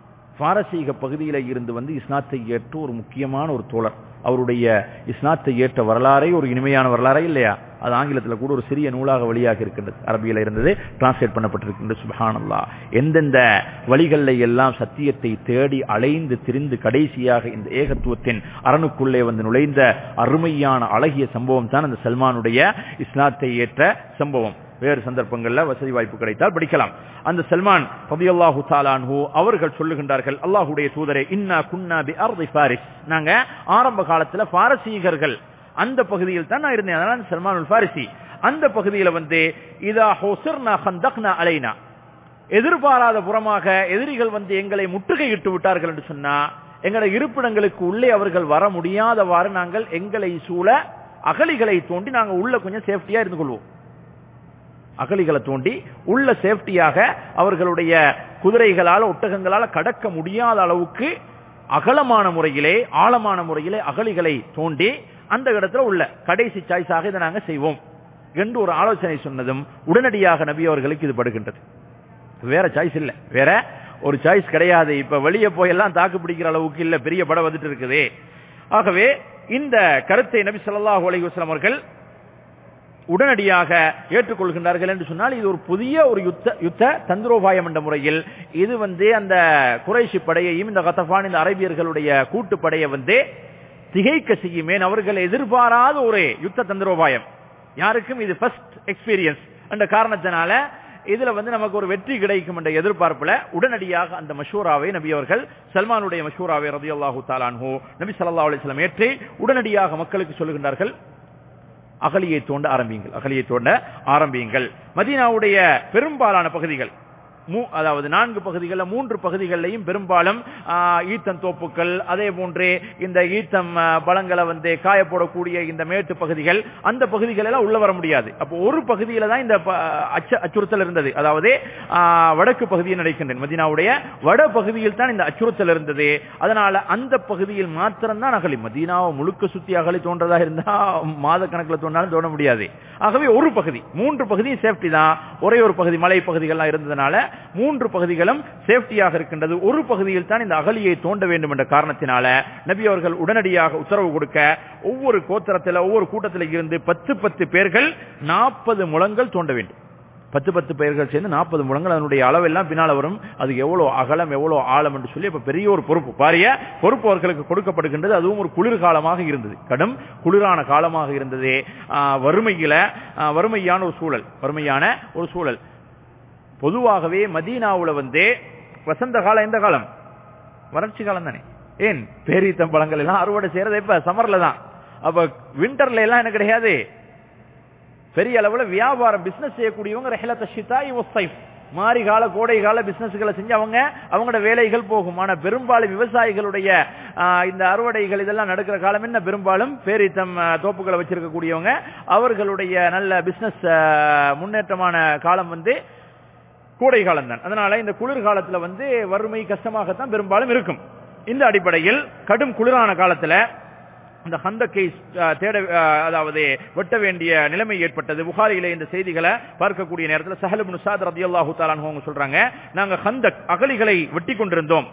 பாரசீக பகுதியில இருந்து வந்து இஸ்லாத்தை ஏற்று ஒரு முக்கியமான ஒரு தோழர் அவருடைய இஸ்லாத்தை ஏற்ற வரலாறை ஒரு இனிமையான வரலாறே இல்லையா அது ஆங்கிலத்தில் கூட ஒரு சிறிய நூலாக வழியாக இருக்கின்றது அரபியில இருந்தது டிரான்ஸ்லேட் பண்ணப்பட்டிருக்கின்றது சுபஹானல்லா எந்தெந்த வழிகளில் எல்லாம் சத்தியத்தை தேடி அலைந்து திரிந்து கடைசியாக இந்த ஏகத்துவத்தின் அரணுக்குள்ளே வந்து நுழைந்த அருமையான அழகிய சம்பவம் தான் அந்த சல்மானுடைய இஸ்லாத்தை ஏற்ற சம்பவம் வேறு சந்தர்ப்பங்கள்ல வசதி வாய்ப்பு கிடைத்தால் படிக்கலாம் அந்த சல்மான் ரபியல்லாஹு தாலான்ஹு அவர்கள் சொல்லுகின்றார்கள் அல்லாஹுடைய தூதரே இன்னா குன்னா பி அர்தி ஃபாரிஸ் நாங்க ஆரம்ப காலத்துல பாரசீகர்கள் அந்த பகுதியில் தான் நான் இருந்தேன் அதனால சல்மான் ஃபாரிசி அந்த பகுதியில வந்து இதா ஹோசர்னா ஹந்தக்னா அலைனா எதிர்பாராத புறமாக எதிரிகள் வந்து எங்களை முற்றுகையிட்டு விட்டார்கள் என்று சொன்னா எங்களுடைய இருப்பிடங்களுக்கு உள்ளே அவர்கள் வர முடியாதவாறு நாங்கள் எங்களை சூழ அகலிகளை தோண்டி நாங்க உள்ள கொஞ்சம் சேஃப்டியா இருந்து கொள்வோம் அகலிகளை தோண்டி உள்ள சேஃப்டியாக அவர்களுடைய குதிரைகளால் ஒட்டகங்களால் கடக்க முடியாத அளவுக்கு அகலமான முறையிலே ஆழமான முறையிலே அகலிகளை தோண்டி அந்த இடத்துல உள்ள கடைசி சாய்ஸாக இதை நாங்க செய்வோம் என்று ஒரு ஆலோசனை சொன்னதும் உடனடியாக நபி அவர்களுக்கு இது படுகின்றது வேற சாய்ஸ் இல்ல வேற ஒரு சாய்ஸ் கிடையாது இப்ப வெளியே போயெல்லாம் தாக்கு பிடிக்கிற அளவுக்கு இல்ல பெரிய படம் வந்துட்டு இருக்குது ஆகவே இந்த கருத்தை நபி ஸல்லல்லாஹு அலைஹி வஸல்லம் அவர்கள் உடனடியாக ஏற்றுக்கொள்கின்றார்கள் என்று சொன்னால் இது ஒரு புதிய ஒரு யுத்த யுத்த தந்திரோபாயம் என்ற முறையில் இது வந்து அந்த குறைஷி படையையும் இந்த கத்தபான் இந்த அரபியர்களுடைய கூட்டு படையை வந்து திகைக்க செய்யுமே அவர்கள் எதிர்பாராத ஒரு யுத்த தந்திரோபாயம் யாருக்கும் இது ஃபர்ஸ்ட் எக்ஸ்பீரியன்ஸ் என்ற காரணத்தினால இதுல வந்து நமக்கு ஒரு வெற்றி கிடைக்கும் என்ற எதிர்பார்ப்புல உடனடியாக அந்த மஷூராவை நபி அவர்கள் சல்மானுடைய மஷூராவை ரதி அல்லாஹு தாலான்ஹோ நபி ஸல்லல்லாஹு அலைஹி வஸல்லம் ஏற்றி உடனடியாக மக்களுக்கு சொல்லுகின்றார்கள் அகலியை தோண்ட ஆரம்பியுங்கள் அகலியை தோண்ட ஆரம்பியுங்கள் மதீனாவுடைய பெரும்பாலான பகுதிகள் மூ- அதாவது நான்கு பகுதிகளில் மூன்று பகுதிகளிலையும் பெரும்பாலும் ஆ, ஈத்தம் தோப்புக்கள் அதே போன்றே இந்த ஈத்தம் ஆ, பழங்களை வந்து காய போடக்கூடிய இந்த மேட்டு பகுதிகள் அந்த பகுதிகள் எல்லாம் உள்ள வர முடியாது அப்போ ஒரு பகுதியில தான் இந்த ப- அச்ச- அச்சுறுத்தல் இருந்தது அதாவது ஆ, வடக்கு பகுதியில் நடக்கின்றன மதீனாவுடைய வட பகுதியில் தான் இந்த அச்சுறுத்தல் இருந்தது அதனால அந்த பகுதியில் மாத்திரம்தான் அகலி மதீனாவை முழுக்க சுத்தி அகலி தோன்றதா இருந்தா மாத கணக்கில் தோன்றாலும் தோண முடியாது ஆகவே ஒரு பகுதி மூன்று பகுதியும் சேஃப்டி தான் ஒரே ஒரு பகுதி மலை பகுதிகள்லாம் இருந்ததுனால மூன்று பகுதிகளும் சேஃப்டியாக இருக்கின்றது ஒரு பகுதியில் தான் இந்த அகலியை தோண்ட வேண்டும் என்ற காரணத்தினால நபி அவர்கள் உடனடியாக உத்தரவு கொடுக்க ஒவ்வொரு கோத்திரத்தில் ஒவ்வொரு கூட்டத்தில் இருந்து பத்து பத்து பேர்கள் நாற்பது முழங்கள் தோண்ட வேண்டும் பத்து பத்து பேர்கள் சேர்ந்து நாற்பது முழங்கள் அதனுடைய அளவெல்லாம் பின்னால வரும் அது எவ்வளவு அகலம் எவ்வளவு ஆழம் என்று சொல்லி இப்ப பெரிய ஒரு பொறுப்பு பாரிய பொறுப்பு அவர்களுக்கு கொடுக்கப்படுகின்றது அதுவும் ஒரு குளிர்காலமாக இருந்தது கடும் குளிரான காலமாக இருந்தது ஆ, வறுமையில ஆ, வறுமையான ஒரு சூழல் வறுமையான ஒரு சூழல் பொதுவாகவே மதீனாவுல வந்து வசந்த காலம் எந்த காலம் வறட்சி காலம் தானே ஏன் பேரீத்தம் பழங்கள் எல்லாம் அறுவடை செய்யறது இப்ப சம்மர்ல தான் அப்ப விண்டர்ல எல்லாம் என்ன கிடையாது பெரிய அளவுல வியாபாரம் பிசினஸ் செய்யக்கூடியவங்க ரஹலத்த ஷிதாய் ஒசைஃப் மாரி கால கோடை கால பிசினஸ்களை செஞ்சு அவங்க அவங்களோட வேலைகள் போகும் ஆனா பெரும்பாலும் விவசாயிகளுடைய ஆ, இந்த அறுவடைகள் இதெல்லாம் நடக்கிற காலம் என்ன பெரும்பாலும் பேரித்தம் ஆ, தோப்புகளை வச்சிருக்கக்கூடியவங்க அவர்களுடைய நல்ல பிசினஸ் முன்னேற்றமான காலம் வந்து கோடை காலம் தான் அதனால இந்த குளிர் காலத்துல வந்து வறுமை கஷ்டமாகத்தான் பெரும்பாலும் இருக்கும் இந்த அடிப்படையில் கடும் குளிரான காலத்துல இந்த ஹந்தக்கை அஹ், தேட அஹ், அதாவது வெட்ட வேண்டிய நிலைமை ஏற்பட்டது புகாரியிலே இந்த செய்திகளை பார்க்கக்கூடிய நேரத்தில் சஹலுபின் சாத் ரதியல்லாஹு தாலான் அவங்க சொல்றாங்க நாங்க ஹந்தக் அகலிகளை வெட்டி கொண்டிருந்தோம்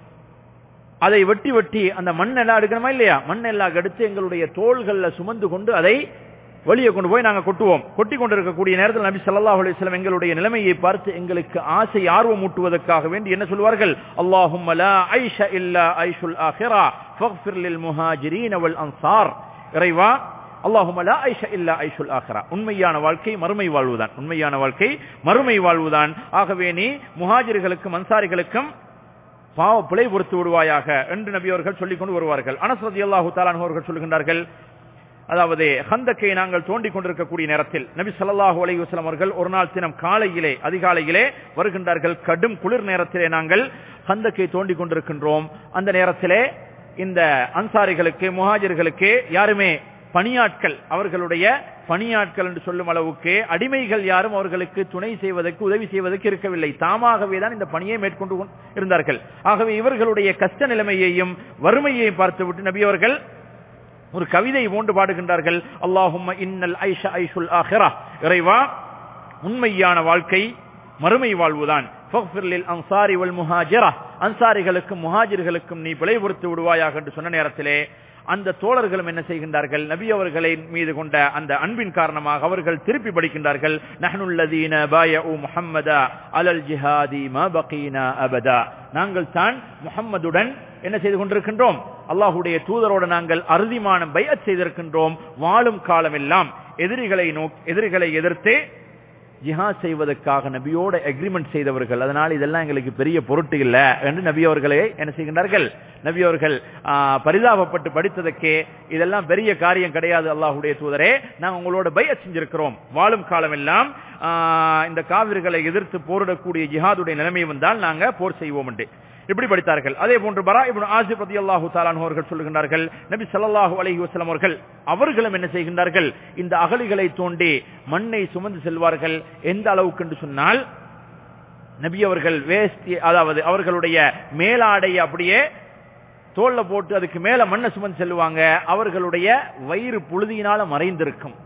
அதை வெட்டி வெட்டி அந்த மண் எல்லாம் எடுக்கணுமா இல்லையா மண் எல்லாம் எடுத்து எங்களுடைய தோள்கள்ல சுமந்து கொண்டு அதை வெளியே கொண்டு போய் நாங்க கொட்டுவோம் கொட்டி கொண்டிருக்கக்கூடிய நேரத்தில் நபி ஸல்லல்லாஹு அலைஹி வஸல்லம் எங்களுடைய நிலைமையை பார்த்து எங்களுக்கு ஆசை ஆர்வம் ஊட்டுவதற்காக வேண்டி என்ன சொல்வார்கள் அல்லாஹும்ம லா ஐஷ இல்லா ஐஷுல் ஆஹிரா ஃபக்ஃபிர் லில் முஹாஜிரீன வல் அன்சார் இறைவா அல்லாஹும்ம லா ஐஷ இல்லா ஐஷுல் ஆஹிரா உண்மையான வாழ்க்கை மறுமை வாழ்வுதான் உண்மையான வாழ்க்கை மறுமை வாழ்வுதான் ஆகவே நீ முஹாஜிர்களுக்கும் அன்சாரிகளுக்கும் பாவ பிழை பொறுத்து விடுவாயாக என்று நபி அவர்கள் சொல்லிக் கொண்டு வருவார்கள் அனஸ் ரலியல்லாஹு தஆலா அவர்கள் சொல்லுகின்றார்கள் அதாவது ஹந்தக்கை நாங்கள் தோண்டிக் கொண்டிருக்கக்கூடிய நேரத்தில் நபி ஸல்லல்லாஹு அலைஹி வஸல்லம் அவர்கள் ஒரு நாள் தினம் காலையிலே அதிகாலையிலே வருகின்றார்கள் கடும் குளிர் நேரத்திலே நாங்கள் ஹந்தக்கை தோண்டிக் கொண்டிருக்கின்றோம் அந்த நேரத்திலே இந்த அன்சாரிகளுக்கு முஹாஜிர்களுக்கு யாருமே பணியாட்கள் அவர்களுடைய பணியாட்கள் என்று சொல்லும் அளவுக்கு அடிமைகள் யாரும் அவர்களுக்கு துணை செய்வதற்கு உதவி செய்வதற்கு இருக்கவில்லை தாமாகவே தான் இந்த பணியை மேற்கொண்டு கொண்டு இருந்தார்கள் ஆகவே இவர்களுடைய கஷ்ட நிலைமையையும் வறுமையையும் பார்த்துவிட்டு நபி அவர்கள் ஒரு கவிதை போன்று பாடுகின்றார்கள் அல்லாஹும்ம இன்னல் ஐஷ ஐஷுல் ஆஹிரா இறைவா உண்மையான வாழ்க்கை மறுமை வாழ்வுதான் ஃபக்ஃபிர் லில் அன்சாரி வல் முஹாஜிரா அன்சாரிகளுக்கும் முஹாஜிர்களுக்கும் நீ பிழை பொறுத்து விடுவாயாக என்று சொன்ன நேரத்திலே அந்த தோழர்களும் என்ன செய்கின்றார்கள் நபி அவர்களை மீது கொண்ட அந்த அன்பின் காரணமாக அவர்கள் திருப்பி படிக்கின்றார்கள் நஹ்னுல்லதீன பாயஉ முஹம்மதா அலல் ஜிஹாதி மா பகீனா அபதா நாங்கள் தான் முஹம்மதுடன் என்ன செய்து கொண்டிருக்கின்றோம் அல்லாஹுடைய தூதரோடு நாங்கள் அறுதிமானம் பையத் செய்திருக்கின்றோம் வாழும் காலமெல்லாம் எதிரிகளை நோக்கி எதிரிகளை எதிர்த்து ஜிஹாத் செய்வதற்காக நபியோட அக்ரிமெண்ட் செய்தவர்கள் அதனால் இதெல்லாம் எங்களுக்கு பெரிய பொருட்டு இல்ல என்று நபி அவர்களே என்ன செய்கின்றார்கள் நபி அவர்கள் ஆ, பரிதாபப்பட்டு படித்ததற்கே இதெல்லாம் பெரிய காரியம் கிடையாது அல்லாஹுடைய தூதரே நாங்கள் உங்களோட பய செஞ்சிருக்கிறோம் வாழும் காலம் எல்லாம் ஆ, இந்த காவிர்களை எதிர்த்து போரிடக்கூடிய ஜிஹாதுடைய நிலைமை வந்தால் நாங்க போர் செய்வோம் என்று இப்படி படித்தார்கள் அதே போன்று பரா இப்னு ஆசிப் ரலியல்லாஹு தஆலா அவர்கள் சொல்லுகின்றார்கள் நபி ஸல்லல்லாஹு அலைஹி வஸல்லம் அவர்கள் அவர்களும் என்ன செய்கின்றார்கள் இந்த அகலிகளை தோண்டி மண்ணை சுமந்து செல்வார்கள் எந்த அளவுக்கு என்று சொன்னால் நபி அவர்கள் வேஸ்டி அதாவது அவர்களுடைய மேலாடை அப்படியே தோல்ல போட்டு அதுக்கு மேல மண்ணை சுமந்து செல்லுவாங்க அவர்களுடைய வயிறு புழுதியினால மறைந்திருக்கும்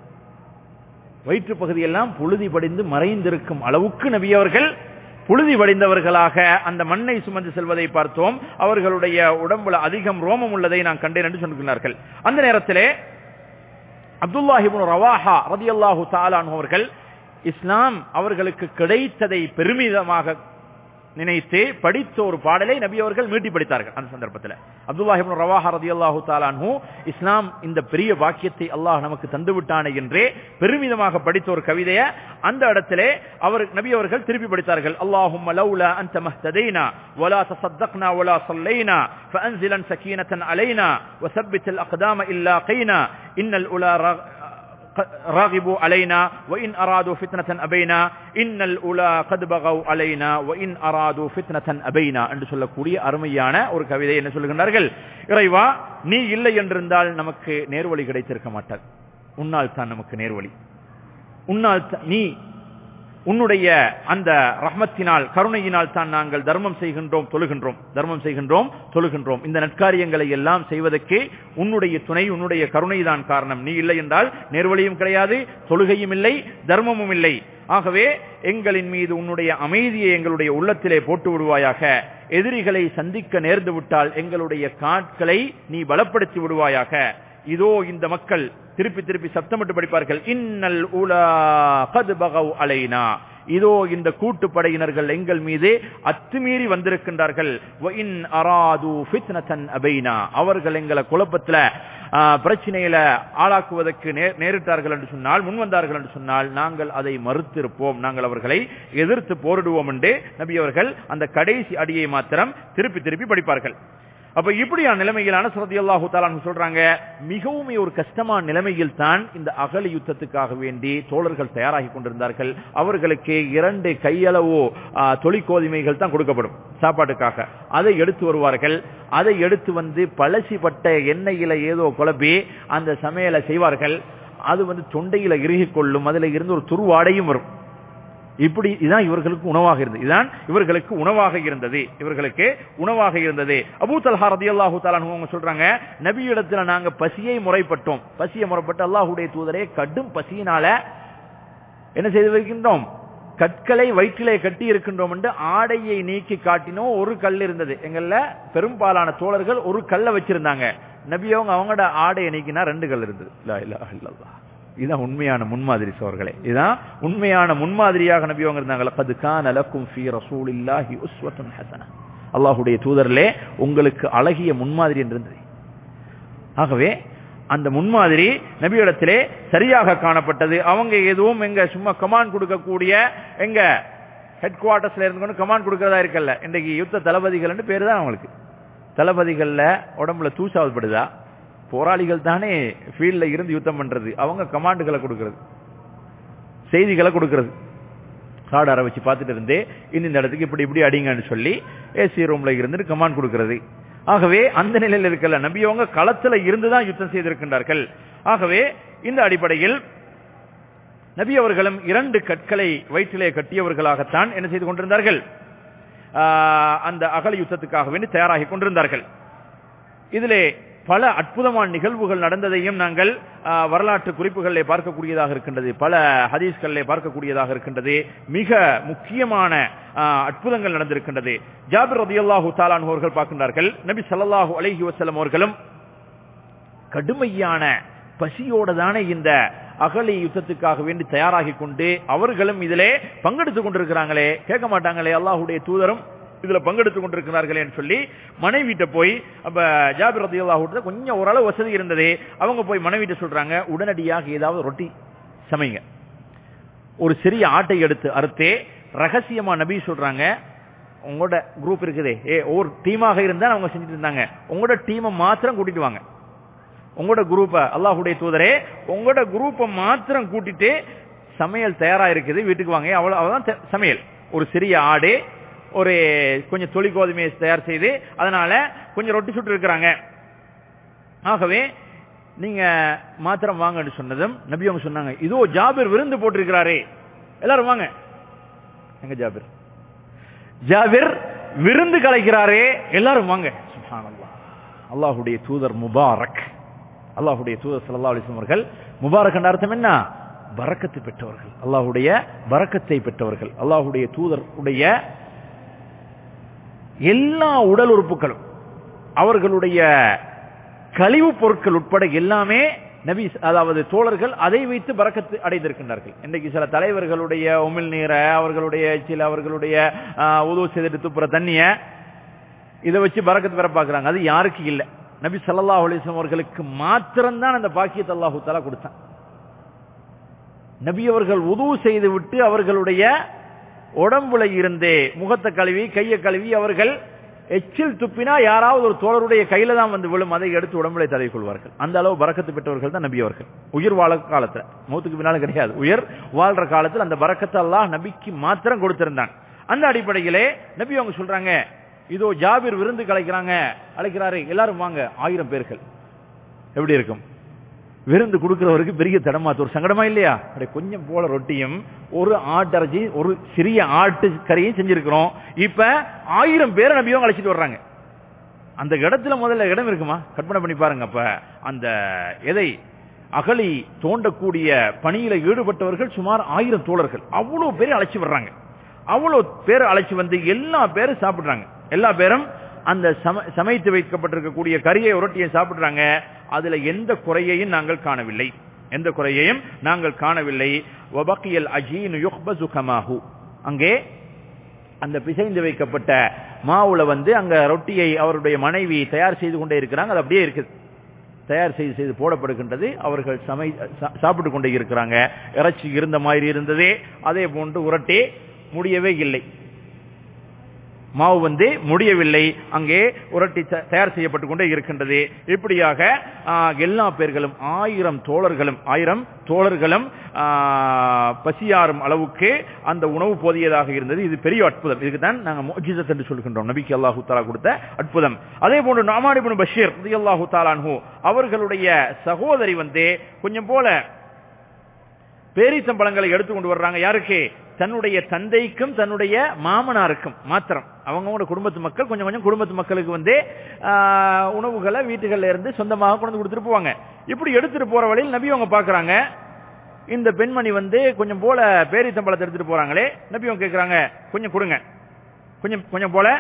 வயிற்று பகுதியெல்லாம் புழுதி படிந்து மறைந்திருக்கும் அளவுக்கு நபி அவர்கள் புழுதி வடிந்தவர்களாக அந்த மண்ணை சுமந்து செல்வதை பார்த்தோம் அவர்களுடைய உடம்புல அதிகம் ரோமம் உள்ளதை நான் கண்டேன் என்று சொல்கிறார்கள் அந்த நேரத்திலே அப்துல்லாஹிபுன் ரவாஹா ரதியல்லாஹு தாலான் அவர்கள் இஸ்லாம் அவர்களுக்கு கிடைத்ததை பெருமிதமாக நினைத்து படித்த ஒரு பாடலை நபி அவர்கள் மீட்டி படித்தார்கள் அந்த சந்தர்ப்பத்தில் அப்துல்லாஹ் இப்னு ரவாஹா ரலியல்லாஹு தஆலா அன்ஹு இஸ்லாம் இந்த பெரிய வாக்கியத்தை அல்லாஹ் நமக்கு தந்து விட்டானே என்றே பெருமிதமாக படித்த ஒரு கவிதையை அந்த இடத்திலே அவர் நபி அவர்கள் திருப்பி படித்தார்கள் அல்லாஹும்ம லௌலா அன்த மஹ்ததைனா ولا تصدقنا ولا صلينا فانزلا سكينة علينا وثبت الاقدام الا قينا ان الاولى راغبوا علينا وإن أرادوا فتنة أبينا إن الأولى قد بغوا علينا وإن أرادوا فتنة أبينا என்று சொல்லக்கூடிய அருமையான ஒரு கவிதை என்ன சொல்லுகின்றார்கள் இறைவா நீ இல்லை என்றிருந்தால் நமக்கு நேர்வழி கிடைத்திருக்க மாட்டார் உன்னால் தான் நமக்கு நேர்வழி உன்னால் நீ உன்னுடைய அந்த ரஹ்மத்தினால் கருணையினால் தான் நாங்கள் தர்மம் செய்கின்றோம் தொழுகின்றோம் தர்மம் செய்கின்றோம் தொழுகின்றோம் இந்த நற்காரியங்களை எல்லாம் செய்வதற்கு உன்னுடைய துணை உன்னுடைய கருணை தான் காரணம் நீ இல்லை என்றால் நேர்வழியும் கிடையாது தொழுகையும் இல்லை தர்மமும் இல்லை ஆகவே எங்களின் மீது உன்னுடைய அமைதியை எங்களுடைய உள்ளத்திலே போட்டு விடுவாயாக எதிரிகளை சந்திக்க நேர்ந்து விட்டால் எங்களுடைய காட்களை நீ பலப்படுத்தி விடுவாயாக இதோ இந்த மக்கள் திருப்பி திருப்பி சத்தமிட்டு படிப்பார்கள் இன்னல் உலா கது பகவ் அலைனா இதோ இந்த கூட்டுப்படையினர்கள் எங்கள் மீது அத்துமீறி வந்திருக்கின்றார்கள் அவர்கள் எங்களை குழப்பத்துல பிரச்சனையில ஆளாக்குவதற்கு நேரிட்டார்கள் என்று சொன்னால் முன் வந்தார்கள் என்று சொன்னால் நாங்கள் அதை மறுத்திருப்போம் நாங்கள் அவர்களை எதிர்த்து போரிடுவோம் என்று நபி அவர்கள் அந்த கடைசி அடியை மாத்திரம் திருப்பி திருப்பி படிப்பார்கள் அப்ப இப்படியான நிலைமையிலான சரதி அல்லாஹு தாலான் சொல்றாங்க மிகவும் ஒரு கஷ்டமான நிலைமையில் தான் இந்த அகல யுத்தத்துக்காக வேண்டி தோழர்கள் தயாராகி கொண்டிருந்தார்கள் அவர்களுக்கு இரண்டு கையளவோ தொழிற்கோதுமைகள் தான் கொடுக்கப்படும் சாப்பாட்டுக்காக அதை எடுத்து வருவார்கள் அதை எடுத்து வந்து பழசிப்பட்ட எண்ணெயில ஏதோ குழப்பி அந்த சமையலை செய்வார்கள் அது வந்து தொண்டையில இறுகிக் கொள்ளும் அதுல இருந்து ஒரு துருவாடையும் வரும் இப்படி இதான் இவர்களுக்கு உணவாக இருந்தது இதான் இவர்களுக்கு உணவாக இருந்தது இவர்களுக்கு உணவாக இருந்தது அபூ தல்ஹா ரதியல்லாஹு தஆலா அவங்க சொல்றாங்க நபி இடத்துல நாங்க பசியை முறைப்பட்டோம் பசியை முறைப்பட்டு அல்லாஹ்வுடைய தூதரே கடும் பசியினால என்ன செய்து வைக்கின்றோம் கற்களை வயிற்றிலே கட்டி இருக்கின்றோம் என்று ஆடையை நீக்கி காட்டினோம் ஒரு கல் இருந்தது எங்கள்ல பெரும்பாலான தோழர்கள் ஒரு கல்லை வச்சிருந்தாங்க நபியவங்க அவங்களோட ஆடையை நீக்கினா ரெண்டு கல் இருந்தது இல்ல இல்ல இல்லல்லா இதுதான் உண்மையான முன்மாதிரி சோர்களே இதுதான் உண்மையான முன்மாதிரியாக நபி அவங்க இருந்தாங்க கது கான லக்கும் ஃபீ ரசூலில்லாஹி உஸ்வத்துன் ஹஸனா அல்லாஹ்வுடைய தூதரிலே உங்களுக்கு அழகிய முன்மாதிரி என்று இருந்தது ஆகவே அந்த முன்மாதிரி நபியிடத்திலே சரியாக காணப்பட்டது அவங்க எதுவும் எங்க சும்மா கமாண்ட் கொடுக்கக்கூடிய எங்க ஹெட் குவார்டர்ஸ்ல இருந்து கொண்டு கமாண்ட் கொடுக்கறதா இருக்கல்ல இன்றைக்கு யுத்த தளபதிகள் பேரு தான் அவங்களுக்கு தளபதிகள்ல உடம்புல தூசாவதுபடுதா போராளிகள் தானே ஃபீல்ட்ல இருந்து யுத்தம் பண்றது அவங்க கமாண்டுகளை கொடுக்கிறது செய்திகளை கொடுக்கிறது காடார வச்சு பார்த்துட்டு இருந்தே இந்த இடத்துக்கு இப்படி இப்படி அடிங்கன்னு சொல்லி ஏசி ரூம்ல இருந்து கமாண்ட் கொடுக்கிறது ஆகவே அந்த நிலையில் இருக்கல நபியவங்க களத்துல இருந்துதான் யுத்தம் செய்திருக்கின்றார்கள் ஆகவே இந்த அடிப்படையில் நபி அவர்களும் இரண்டு கற்களை வயிற்றிலே கட்டியவர்களாகத்தான் என்ன செய்து கொண்டிருந்தார்கள் அந்த அகல யுத்தத்துக்காக வேண்டி தயாராகி கொண்டிருந்தார்கள் இதிலே பல அற்புதமான நிகழ்வுகள் நடந்ததையும் நாங்கள் வரலாற்று குறிப்புகளிலே பார்க்கக்கூடியதாக இருக்கின்றது பல ஹதீஸ்களிலே பார்க்கக்கூடியதாக இருக்கின்றது மிக முக்கியமான அற்புதங்கள் நடந்திருக்கின்றது ஜாபிர் ரதி அல்லாஹூ தாலான் அவர்கள் பார்க்கின்றார்கள் நபி சல்லாஹூ அலஹி வசலம் அவர்களும் கடுமையான பசியோட தானே இந்த அகலி யுத்தத்துக்காக வேண்டி தயாராகி கொண்டு அவர்களும் இதிலே பங்கெடுத்துக் கொண்டிருக்கிறாங்களே கேட்க மாட்டாங்களே அல்லாஹுடைய தூதரும் இதுல பங்கெடுத்துக் கொண்டிருக்கிறார்களே சொல்லி மனைவிட்ட போய் அப்ப ஜாபிர் ரதி அல்லாஹூட்ட கொஞ்சம் ஓரளவு வசதி இருந்தது அவங்க போய் மனைவிட்ட சொல்றாங்க உடனடியாக ஏதாவது ரொட்டி சமைங்க ஒரு சிறிய ஆட்டை எடுத்து அறுத்தே ரகசியமா நபி சொல்றாங்க உங்களோட குரூப் இருக்குதே ஏ ஒரு டீமாக இருந்தா அவங்க செஞ்சுட்டு இருந்தாங்க உங்களோட டீமை மாத்திரம் கூட்டிட்டு வாங்க உங்களோட குரூப்ப அல்லாஹுடைய தூதரே உங்களோட குரூப்பை மாத்திரம் கூட்டிட்டு சமையல் தயாரா இருக்குது வீட்டுக்கு வாங்க அவ்வளவு அவ்வளவுதான் சமையல் ஒரு சிறிய ஆடு ஒரு கொஞ்சம் தொழில் கோதுமையை தயார் செய்து அதனால கொஞ்சம் ரொட்டி சுட்டு இருக்கிறாங்க ஆகவே நீங்க மாத்திரம் வாங்கன்னு சொன்னதும் நபி அவங்க சொன்னாங்க இதோ ஜாபிர் விருந்து போட்டிருக்கிறாரே எல்லாரும் வாங்க எங்க ஜாபிர் ஜாபிர் விருந்து கலைக்கிறாரே எல்லாரும் வாங்க அல்லாஹுடைய தூதர் முபாரக் அல்லாஹுடைய தூதர் சல்லா அலிஸ்லம் அவர்கள் முபாரக் என்ற அர்த்தம் என்ன பறக்கத்து பெற்றவர்கள் அல்லாஹுடைய பறக்கத்தை பெற்றவர்கள் அல்லாஹுடைய தூதர் உடைய எல்லா உடல் உறுப்புகளும் அவர்களுடைய கழிவு பொருட்கள் உட்பட எல்லாமே நபி அதாவது தோழர்கள் அதை வைத்து பறக்கத்து அடைந்திருக்கின்றார்கள் இன்றைக்கு சில தலைவர்களுடைய உமிழ் நீரை அவர்களுடைய சில அவர்களுடைய உதவு செய்துட்டு துப்புற தண்ணிய இதை வச்சு பறக்கத்து பெற பார்க்கறாங்க அது யாருக்கு இல்லை நபி ஸல்லல்லாஹு அலைஹி வஸல்லம் அவர்களுக்கு மாத்திரம்தான் அந்த பாக்கியத்தை அல்லாஹு தஆலா கொடுத்தான் நபி அவர்கள் உதவு செய்து விட்டு அவர்களுடைய உடம்புல இருந்தே முகத்தை கழுவி கையை கழுவி அவர்கள் எச்சில் துப்பினா யாராவது ஒரு தோழருடைய கையில தான் வந்து விழும் அதை எடுத்து உடம்புல தடவி கொள்வார்கள் அந்த அளவு பறக்கத்து பெற்றவர்கள் தான் நபி அவர்கள் உயிர் வாழ காலத்துல மூத்துக்கு பின்னாலும் கிடையாது உயிர் வாழ்ற காலத்தில் அந்த பறக்கத்தை அல்லாஹ் நபிக்கு மாத்திரம் கொடுத்திருந்தான் அந்த அடிப்படையிலே நபி அவங்க சொல்றாங்க இதோ ஜாபிர் விருந்து கலைக்கிறாங்க அழைக்கிறாரு எல்லாரும் வாங்க ஆயிரம் பேர்கள் எப்படி இருக்கும் விருந்து கொடுக்கிறவருக்கு பெரிய தடமாத்து ஒரு சங்கடமா இல்லையா அப்படி கொஞ்சம் போல ரொட்டியும் ஒரு ஆட்டரைச்சி ஒரு சிறிய ஆட்டு கறியும் செஞ்சிருக்கிறோம் இப்ப ஆயிரம் பேரை நபியும் அழைச்சிட்டு வர்றாங்க அந்த இடத்துல முதல்ல இடம் இருக்குமா கற்பனை பண்ணி பாருங்க அப்ப அந்த எதை அகலி தோண்டக்கூடிய பணியில ஈடுபட்டவர்கள் சுமார் ஆயிரம் தோழர்கள் அவ்வளவு பேரை அழைச்சி வர்றாங்க அவ்வளவு பேர் அழைச்சி வந்து எல்லா பேரும் சாப்பிடுறாங்க எல்லா பேரும் அந்த சமைத்து வைக்கப்பட்டிருக்கக்கூடிய கரியை உரட்டியை சாப்பிடுறாங்க அதுல எந்த குறையையும் நாங்கள் காணவில்லை எந்த குறையையும் நாங்கள் காணவில்லை வபக்கியல் அஜீன் யுஹ்பசு கமாஹு அங்கே அந்த பிசைந்து வைக்கப்பட்ட மாவுல வந்து அங்க ரொட்டியை அவருடைய மனைவி தயார் செய்து கொண்டே இருக்கிறாங்க அது அப்படியே இருக்குது தயார் செய்து செய்து போடப்படுகின்றது அவர்கள் சமை சாப்பிட்டு கொண்டே இருக்கிறாங்க இறைச்சி இருந்த மாதிரி இருந்ததே அதே போன்று உரட்டே முடியவே இல்லை மாவு வந்து முடியவில்லை அங்கே உரட்டி தயார் செய்யப்பட்டு கொண்டே இருக்கின்றது இப்படியாக எல்லா பேர்களும் ஆயிரம் தோழர்களும் ஆயிரம் தோழர்களும் பசியாறும் அளவுக்கு அந்த உணவு போதியதாக இருந்தது இது பெரிய அற்புதம் இதுக்கு தான் நாங்கள் மோஜிசத் என்று சொல்கின்றோம் நபிக்கு அல்லாஹு தாலா கொடுத்த அற்புதம் அதே போன்று நாமாடிபுன் பஷீர் அல்லாஹு தாலான்ஹூ அவர்களுடைய சகோதரி வந்து கொஞ்சம் போல பேரித்தம்பழங்களை எடுத்து கொண்டு வர்றாங்க யாருக்கு தன்னுடைய தந்தைக்கும் தன்னுடைய மாமனாருக்கும் மாத்திரம் அவங்களோட குடும்பத்து மக்கள் கொஞ்சம் கொஞ்சம் குடும்பத்து மக்களுக்கு வந்து உணவுகளை வீட்டுகள்ல இருந்து சொந்தமாக கொண்டு கொடுத்துட்டு போவாங்க இப்படி எடுத்துட்டு போற வழியில் நபி அவங்க பாக்குறாங்க இந்த பெண்மணி வந்து கொஞ்சம் போல பேரித்தம்பழத்தை எடுத்துட்டு போறாங்களே நபி அவங்க கேட்கிறாங்க கொஞ்சம் கொடுங்க கொஞ்சம் கொஞ்சம் போல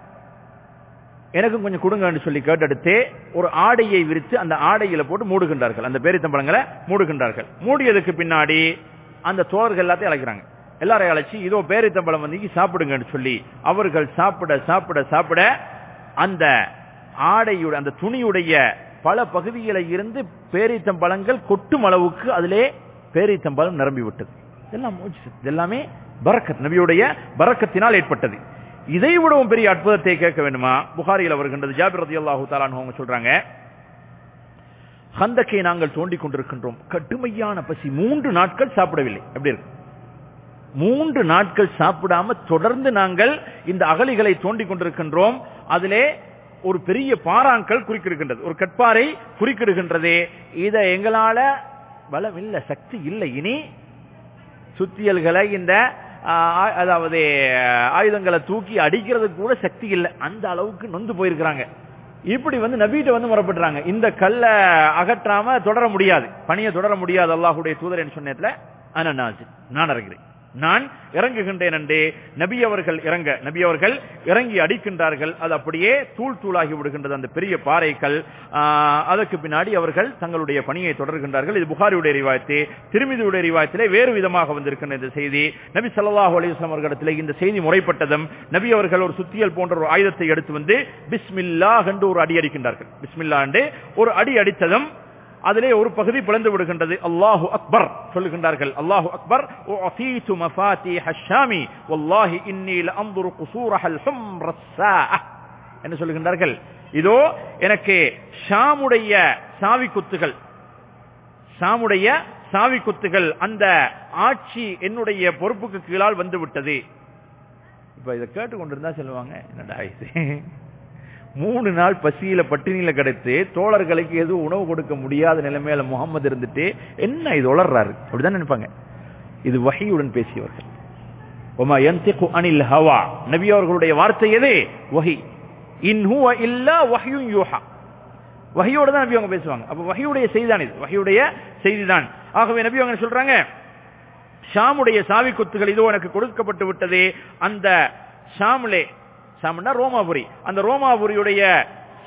எனக்கும் கொஞ்சம் கொடுங்கன்னு சொல்லி கேட்டெடுத்து ஒரு ஆடையை விரித்து அந்த ஆடையில போட்டு மூடுகின்றார்கள் அந்த பேரித்தம்பழங்களை மூடுகின்றார்கள் மூடியதுக்கு பின்னாடி அந்த தோழர்கள் எல்லாத்தையும் அழைக்கிறாங்க எல்லாரையும் அழைச்சி இதோ பேரித்தம்பழம் வந்து சாப்பிடுங்கன்னு சொல்லி அவர்கள் சாப்பிட சாப்பிட சாப்பிட அந்த ஆடையுடைய அந்த துணியுடைய பல பகுதியில இருந்து பேரித்தம்பழங்கள் கொட்டும் அளவுக்கு அதிலே பேரித்தம்பழம் நிரம்பி விட்டது இதெல்லாம் எல்லாமே பரக்கத் நபியுடைய பரக்கத்தினால் ஏற்பட்டது இதை விடவும் பெரிய அற்புதத்தை கேட்க வேண்டுமா புகாரியில் வருகின்றது ஜாபிர் ரதி அல்லாஹு அவங்க சொல்றாங்க ஹந்தக்கை நாங்கள் தோண்டிக் கொண்டிருக்கின்றோம் கடுமையான பசி மூன்று நாட்கள் சாப்பிடவில்லை எப்படி இருக்கு மூன்று நாட்கள் சாப்பிடாம தொடர்ந்து நாங்கள் இந்த அகலிகளை தோண்டிக் கொண்டிருக்கின்றோம் அதிலே ஒரு பெரிய பாறாங்கல் குறிக்கிடுகின்றது ஒரு கட்பாறை குறிக்கிடுகின்றது இதை எங்களால பலம் இல்ல சக்தி இல்லை இனி சுத்தியல்களை இந்த அதாவது ஆயுதங்களை தூக்கி அடிக்கிறதுக்கு கூட சக்தி இல்லை அந்த அளவுக்கு நொந்து போயிருக்கிறாங்க இப்படி வந்து நபீட்ட வந்து முறப்படுறாங்க இந்த கல்லை அகற்றாம தொடர முடியாது பணியை தொடர முடியாது அல்லாஹுடைய தூதர் என்று சொன்னதுல நான் இறங்குறேன் நான் இறங்குகின்றேன் என்று நபி அவர்கள் இறங்க நபி அவர்கள் இறங்கி அடிக்கின்றார்கள் அது அப்படியே தூள் தூளாகி விடுகின்றது அந்த பெரிய பாறைகள் அதற்கு பின்னாடி அவர்கள் தங்களுடைய பணியை தொடர்கின்றார்கள் இது புகாரியுடைய ரிவாயத்து திருமிதியுடைய ரிவாயத்திலே வேறு விதமாக வந்திருக்கின்ற இந்த செய்தி நபி சல்லாஹூ அலிஸ்லாம் அவர்களிடத்திலே இந்த செய்தி முறைப்பட்டதும் நபி அவர்கள் ஒரு சுத்தியல் போன்ற ஒரு ஆயுதத்தை எடுத்து வந்து பிஸ்மில்லா என்று ஒரு அடி அடிக்கின்றார்கள் பிஸ்மில்லா என்று ஒரு அடி அடித்ததும் அதிலே ஒரு பகுதி பிளந்து விடுகின்றது அல்லாஹு அக்பர் சொல்லுகின்றார்கள் அல்லாஹு அக்பர் உஅதீது மஃபாத்திஹ ஷாமி வல்லாஹி இன்னி லஅன்ظுரு குசூரஹல் ஹும்ரஸ்ஸாஅ என்ன சொல்லுகின்றார்கள் இதோ எனக்கு ஷாமுடைய சாவி குத்துகள் ஷாமுடைய சாவி குத்துகள் அந்த ஆட்சி என்னுடைய பொறுப்புக்கு கீழால் வந்து விட்டது இப்ப இதை கேட்டு கொண்டிருந்தா சொல்லுவாங்க என்னடா இது மூணு நாள் பசியில பட்டினியில கிடைத்து தோழர்களுக்கு எதுவும் உணவு கொடுக்க முடியாத நிலைமையில முகமது இருந்துட்டு என்ன இது உளர்றாரு அப்படிதான் நினைப்பாங்க இது வகையுடன் பேசியவர்கள் ஒமா யந்திகு அனில் ஹவா நபி அவர்களுடைய வார்த்தை எது வஹி இன் ஹுவ இல்லா வஹியும் யூஹா வகையோட தான் நபி அவங்க பேசுவாங்க அப்ப வகையுடைய செய்திதான் இது வகையுடைய செய்திதான் ஆகவே நபி அவங்க சொல்றாங்க ஷாமுடைய சாவி கொத்துகள் இதோ எனக்கு கொடுக்கப்பட்டு விட்டது அந்த ஷாமுலே ஷாம்னா ரோமாபுரி அந்த ரோமாபுரியுடைய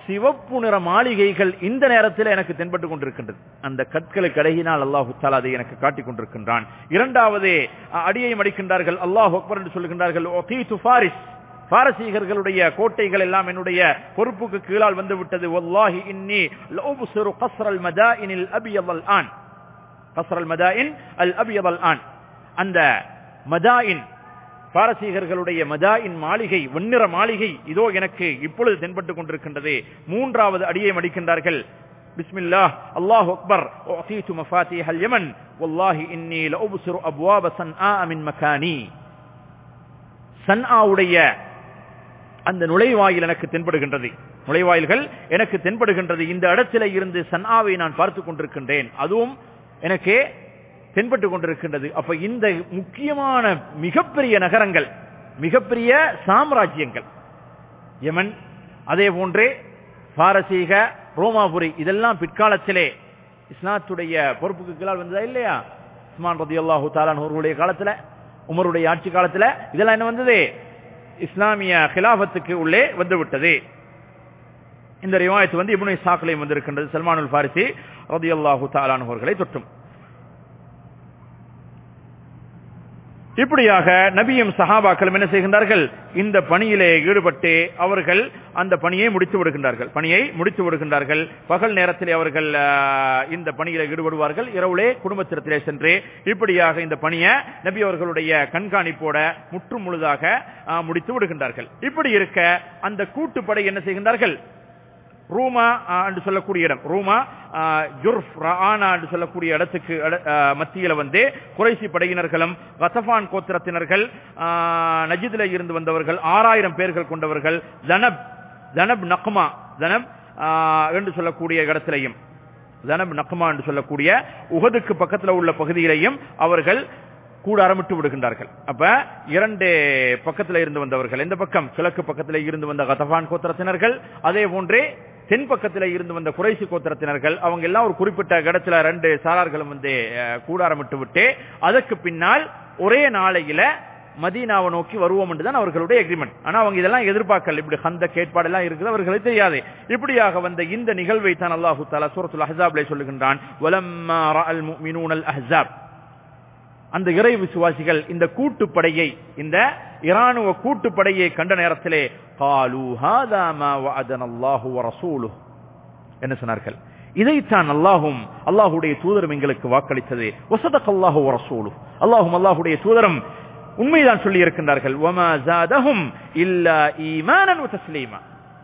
சிவப்பு நிற மாளிகைகள் இந்த நேரத்தில் எனக்கு தென்பட்டு கொண்டிருக்கின்றது அந்த கற்களுக்கு அடகினால் அல்லாஹு தாலா அதை எனக்கு காட்டிக் கொண்டிருக்கின்றான் இரண்டாவது அ- அடியை மடிக்கின்றார்கள் அல்லாஹ் அக்பர் என்று சொல்கின்றார்கள் "ஒகீது ஃபாரிஸ் பாரசீகர்களுடைய கோட்டைகள் எல்லாம் என்னுடைய பொறுப்புக்கு கீழால் வந்து விட்டது வல்லாஹி இன்னி லௌபுசிரு கஸ்ரல் மதாயினில் அபியல் ஆன் கஸ்ரல் மதாயின் அல் அபியல் ஆன் அந்த மதாயின் பாரசீகர்களுடைய மதாயின் மாளிகை வெண்ணிற மாளிகை இதோ எனக்கு இப்பொழுது தென்பட்டுக் கொண்டிருக்கின்றது மூன்றாவது அடியை மடிக்கின்றார்கள் பிஸ்மில்லாஹ் அல்லாஹ் அக்பர் أعطيت مفاتيح اليمن والله إني لأبصر أبواب صنعاء من مكاني சன்ஆவுடைய அந்த நுழைவாயில் எனக்கு தென்படுகின்றது நுழைவாயில்கள் எனக்கு தென்படுகின்றது இந்த இடத்தில இருந்து சன்ஆவை நான் பார்த்துக் கொண்டிருக்கின்றேன் அதுவும் எனக்கு தென்பட்டு கொண்டிருக்கின்றது அப்ப இந்த முக்கியமான மிகப்பெரிய நகரங்கள் மிகப்பெரிய சாம்ராஜ்யங்கள் யமன் அதே போன்றே பாரசீக ரோமாபுரி இதெல்லாம் பிற்காலத்திலே இஸ்லாத்துடைய பொறுப்புக்கு கீழால் வந்ததா இல்லையா உஸ்மான் ரதி அல்லாஹு அவர்களுடைய காலத்துல உமருடைய ஆட்சி காலத்துல இதெல்லாம் என்ன வந்தது இஸ்லாமிய கிலாபத்துக்கு உள்ளே வந்து விட்டது இந்த ரிவாயத்து வந்து இப்னு இஸ்ஹாக்லையும் வந்திருக்கின்றது சல்மானுல் ஃபாரிசி ரதியல்லாஹு தாலான் அவர்களை தொட்டும் இப்படியாக நபியும் சஹாபாக்களும் என்ன செய்கின்றார்கள் இந்த பணியிலே ஈடுபட்டு அவர்கள் அந்த பணியை முடித்து விடுகின்றார்கள் பணியை முடித்து விடுகின்றார்கள் பகல் நேரத்திலே அவர்கள் ஆஹ், இந்த பணியில ஈடுபடுவார்கள் இரவுலே குடும்பத்திடத்திலே சென்று இப்படியாக இந்த பணியை நபி அவர்களுடைய கண்காணிப்போட முற்று முழுதாக ஆஹ், முடித்து விடுகின்றார்கள் இப்படி இருக்க அந்த கூட்டுப்படை என்ன செய்கின்றார்கள் ரூமா ஆஹ், என்று சொல்லக்கூடிய இடம் ரூமா ஆஹ், ஜுர்ஃப் ரஆனா என்று சொல்லக்கூடிய இடத்துக்கு அட- ஆஹ், மத்தியில வந்து குறைசி படையினர்களும் கசபான் கோத்திரத்தினர்கள் ஆஹ், நஜிதில இருந்து வந்தவர்கள் ஆறாயிரம் பேர்கள் கொண்டவர்கள் ஜனப் ஜனப் நக்மா ஜனப் ஆஹ், என்று சொல்லக்கூடிய இடத்திலையும் ஜனப் நக்மா என்று சொல்லக்கூடிய உகதுக்கு பக்கத்துல உள்ள பகுதியிலையும் அவர்கள் கூடாரமிட்டு விடுகின்றார்கள் அப்ப இரண்டு பக்கத்துல இருந்து வந்தவர்கள் எந்த பக்கம் கிழக்கு பக்கத்துல இருந்து வந்த கதபான் கோத்திரத்தினர்கள் அதே போன்றே தென் பக்கத்துல இருந்து வந்த குறைசி கோத்திரத்தினர்கள் அவங்க எல்லாம் ஒரு குறிப்பிட்ட இடத்துல ரெண்டு சாரார்களும் வந்து அஹ், கூடாரமிட்டு விட்டு அதற்கு பின்னால் ஒரே நாளையில மதீனாவை நோக்கி வருவோம் என்றுதான் அவர்களுடைய எக்ரிமெண்ட் ஆனா அவங்க இதெல்லாம் எதிர்பார்க்கல இப்படி அந்த கேட்பாடு எல்லாம் இருக்குது அவர்களுக்கு தெரியாது இப்படியாக வந்த இந்த நிகழ்வை தான் அல்லாஹு தாலா சூரத்துல் அஹ்ஸாப்ல சொல்லுகின்றான் வலம்மா ரஅல் முஃமினூனல் அஹ்ஸாப் அந்த இறை விசுவாசிகள் இந்த கூட்டுப்படையை இந்த இராணுவ கூட்டுப்படையை கண்ட நேரத்திலே காலு ஹாதா மா வஅதன அல்லாஹு வ ரசூலுஹு என்ன சொன்னார்கள் இதைத்தான் அல்லாஹும் அல்லாஹுடைய தூதரும் எங்களுக்கு வாக்களித்தது வசதக் அல்லாஹு வ ரசூலுஹு அல்லாஹும் அல்லாஹுடைய தூதரும் உண்மைதான் சொல்லி இருக்கின்றார்கள் வமா ஜாதஹும் இல்லா ஈமானன் வ தஸ்லீமா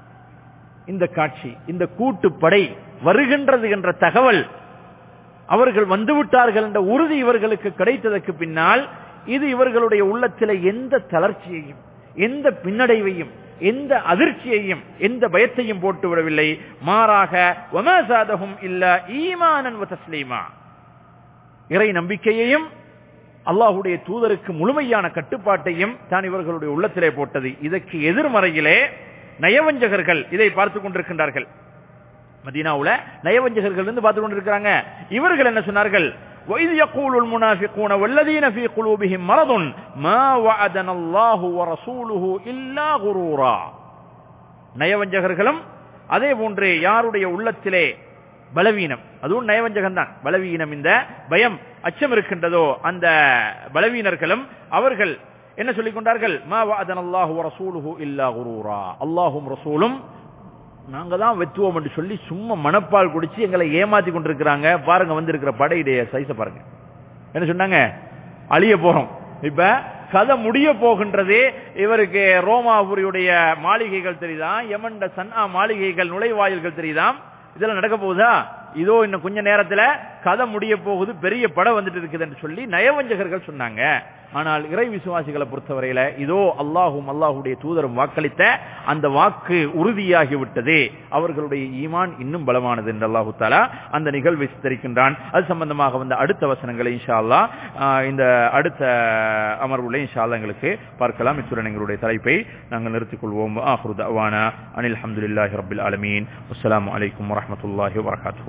இந்த காட்சி இந்த கூட்டுப்படை வருகின்றது என்ற தகவல் அவர்கள் வந்துவிட்டார்கள் என்ற உறுதி இவர்களுக்கு கிடைத்ததற்கு பின்னால் இது இவர்களுடைய உள்ளத்தில எந்த தளர்ச்சியையும் எந்த பின்னடைவையும் எந்த அதிர்ச்சியையும் எந்த பயத்தையும் போட்டு விடவில்லை மாறாக வமசாதகும் இல்ல ஈமானன் வ தஸ்லீமா இறை நம்பிக்கையையும் அல்லாஹுடைய தூதருக்கு முழுமையான கட்டுப்பாட்டையும் தான் இவர்களுடைய உள்ளத்திலே போட்டது இதற்கு எதிர்மறையிலே நயவஞ்சகர்கள் இதை பார்த்துக் கொண்டிருக்கின்றார்கள் மதீனாவுல நயவஞ்சகர்கள் இருந்து பார்த்து கொண்டிருக்கிறாங்க இவர்கள் என்ன சொன்னார்கள் وَإِذْ يَقُولُ الْمُنَافِقُونَ وَالَّذِينَ فِي قُلُوبِهِم مَرَضٌ مَا وَعَدَنَا اللَّهُ وَرَسُولُهُ إِلَّا غُرُورًا நயவஞ்சகர்களும் அதே போன்று யாருடைய உள்ளத்திலே பலவீனம் அதுவும் நயவஞ்சகம் தான் பலவீனம் இந்த பயம் அச்சம் இருக்கின்றதோ அந்த பலவீனர்களும் அவர்கள் என்ன சொல்லிக் கொண்டார்கள் மா வஅதன அல்லாஹு வ ரசூலுஹு இல்லா குரூரா அல்லாஹும் ரசூலும் நாங்க தான் வெத்துவோம் என்று சொல்லி சும்மா மனப்பால் குடிச்சு எங்களை ஏமாத்தி கொண்டிருக்கிறாங்க பாருங்க வந்திருக்கிற படையுடைய சைஸ பாருங்க என்ன சொன்னாங்க அழிய போறோம் இப்ப கதை முடிய போகின்றது இவருக்கு ரோமாபுரியுடைய மாளிகைகள் தெரியுதாம் யமன்ட சன்னா மாளிகைகள் நுழைவாயில்கள் தெரியுதாம் இதெல்லாம் நடக்க போகுதா இதோ இன்னும் கொஞ்ச நேரத்துல கதை முடிய போகுது பெரிய படம் வந்துட்டு இருக்குதுன்னு சொல்லி நயவஞ்சகர்கள் சொன்னாங்க ஆனால் இறை விசுவாசிகளை பொறுத்தவரையில இதோ அல்லாஹும் அல்லாஹுடைய தூதரும் வாக்களித்த அந்த வாக்கு உறுதியாகி விட்டது அவர்களுடைய ஈமான் இன்னும் பலமானது என்று அல்லாஹு தாலா அந்த நிகழ்வை சித்தரிக்கின்றான் அது சம்பந்தமாக வந்த அடுத்த வசனங்களை இன்ஷா அல்லாஹ் ஆஹ், இந்த அடுத்த அமர்வுல இன்ஷா அல்லாஹ் எங்களுக்கு பார்க்கலாம் இத்துடன் எங்களுடைய தலைப்பை நாங்கள் நிறுத்திக் கொள்வோம் ஆஹ்ரு தவானா அனில் அஹமதுல்லாஹி ரபில் ஆலமீன் அஸ்ஸலாமு அலைக்கும் வரஹ்மத்துல்லாஹி வபரகாத்துஹு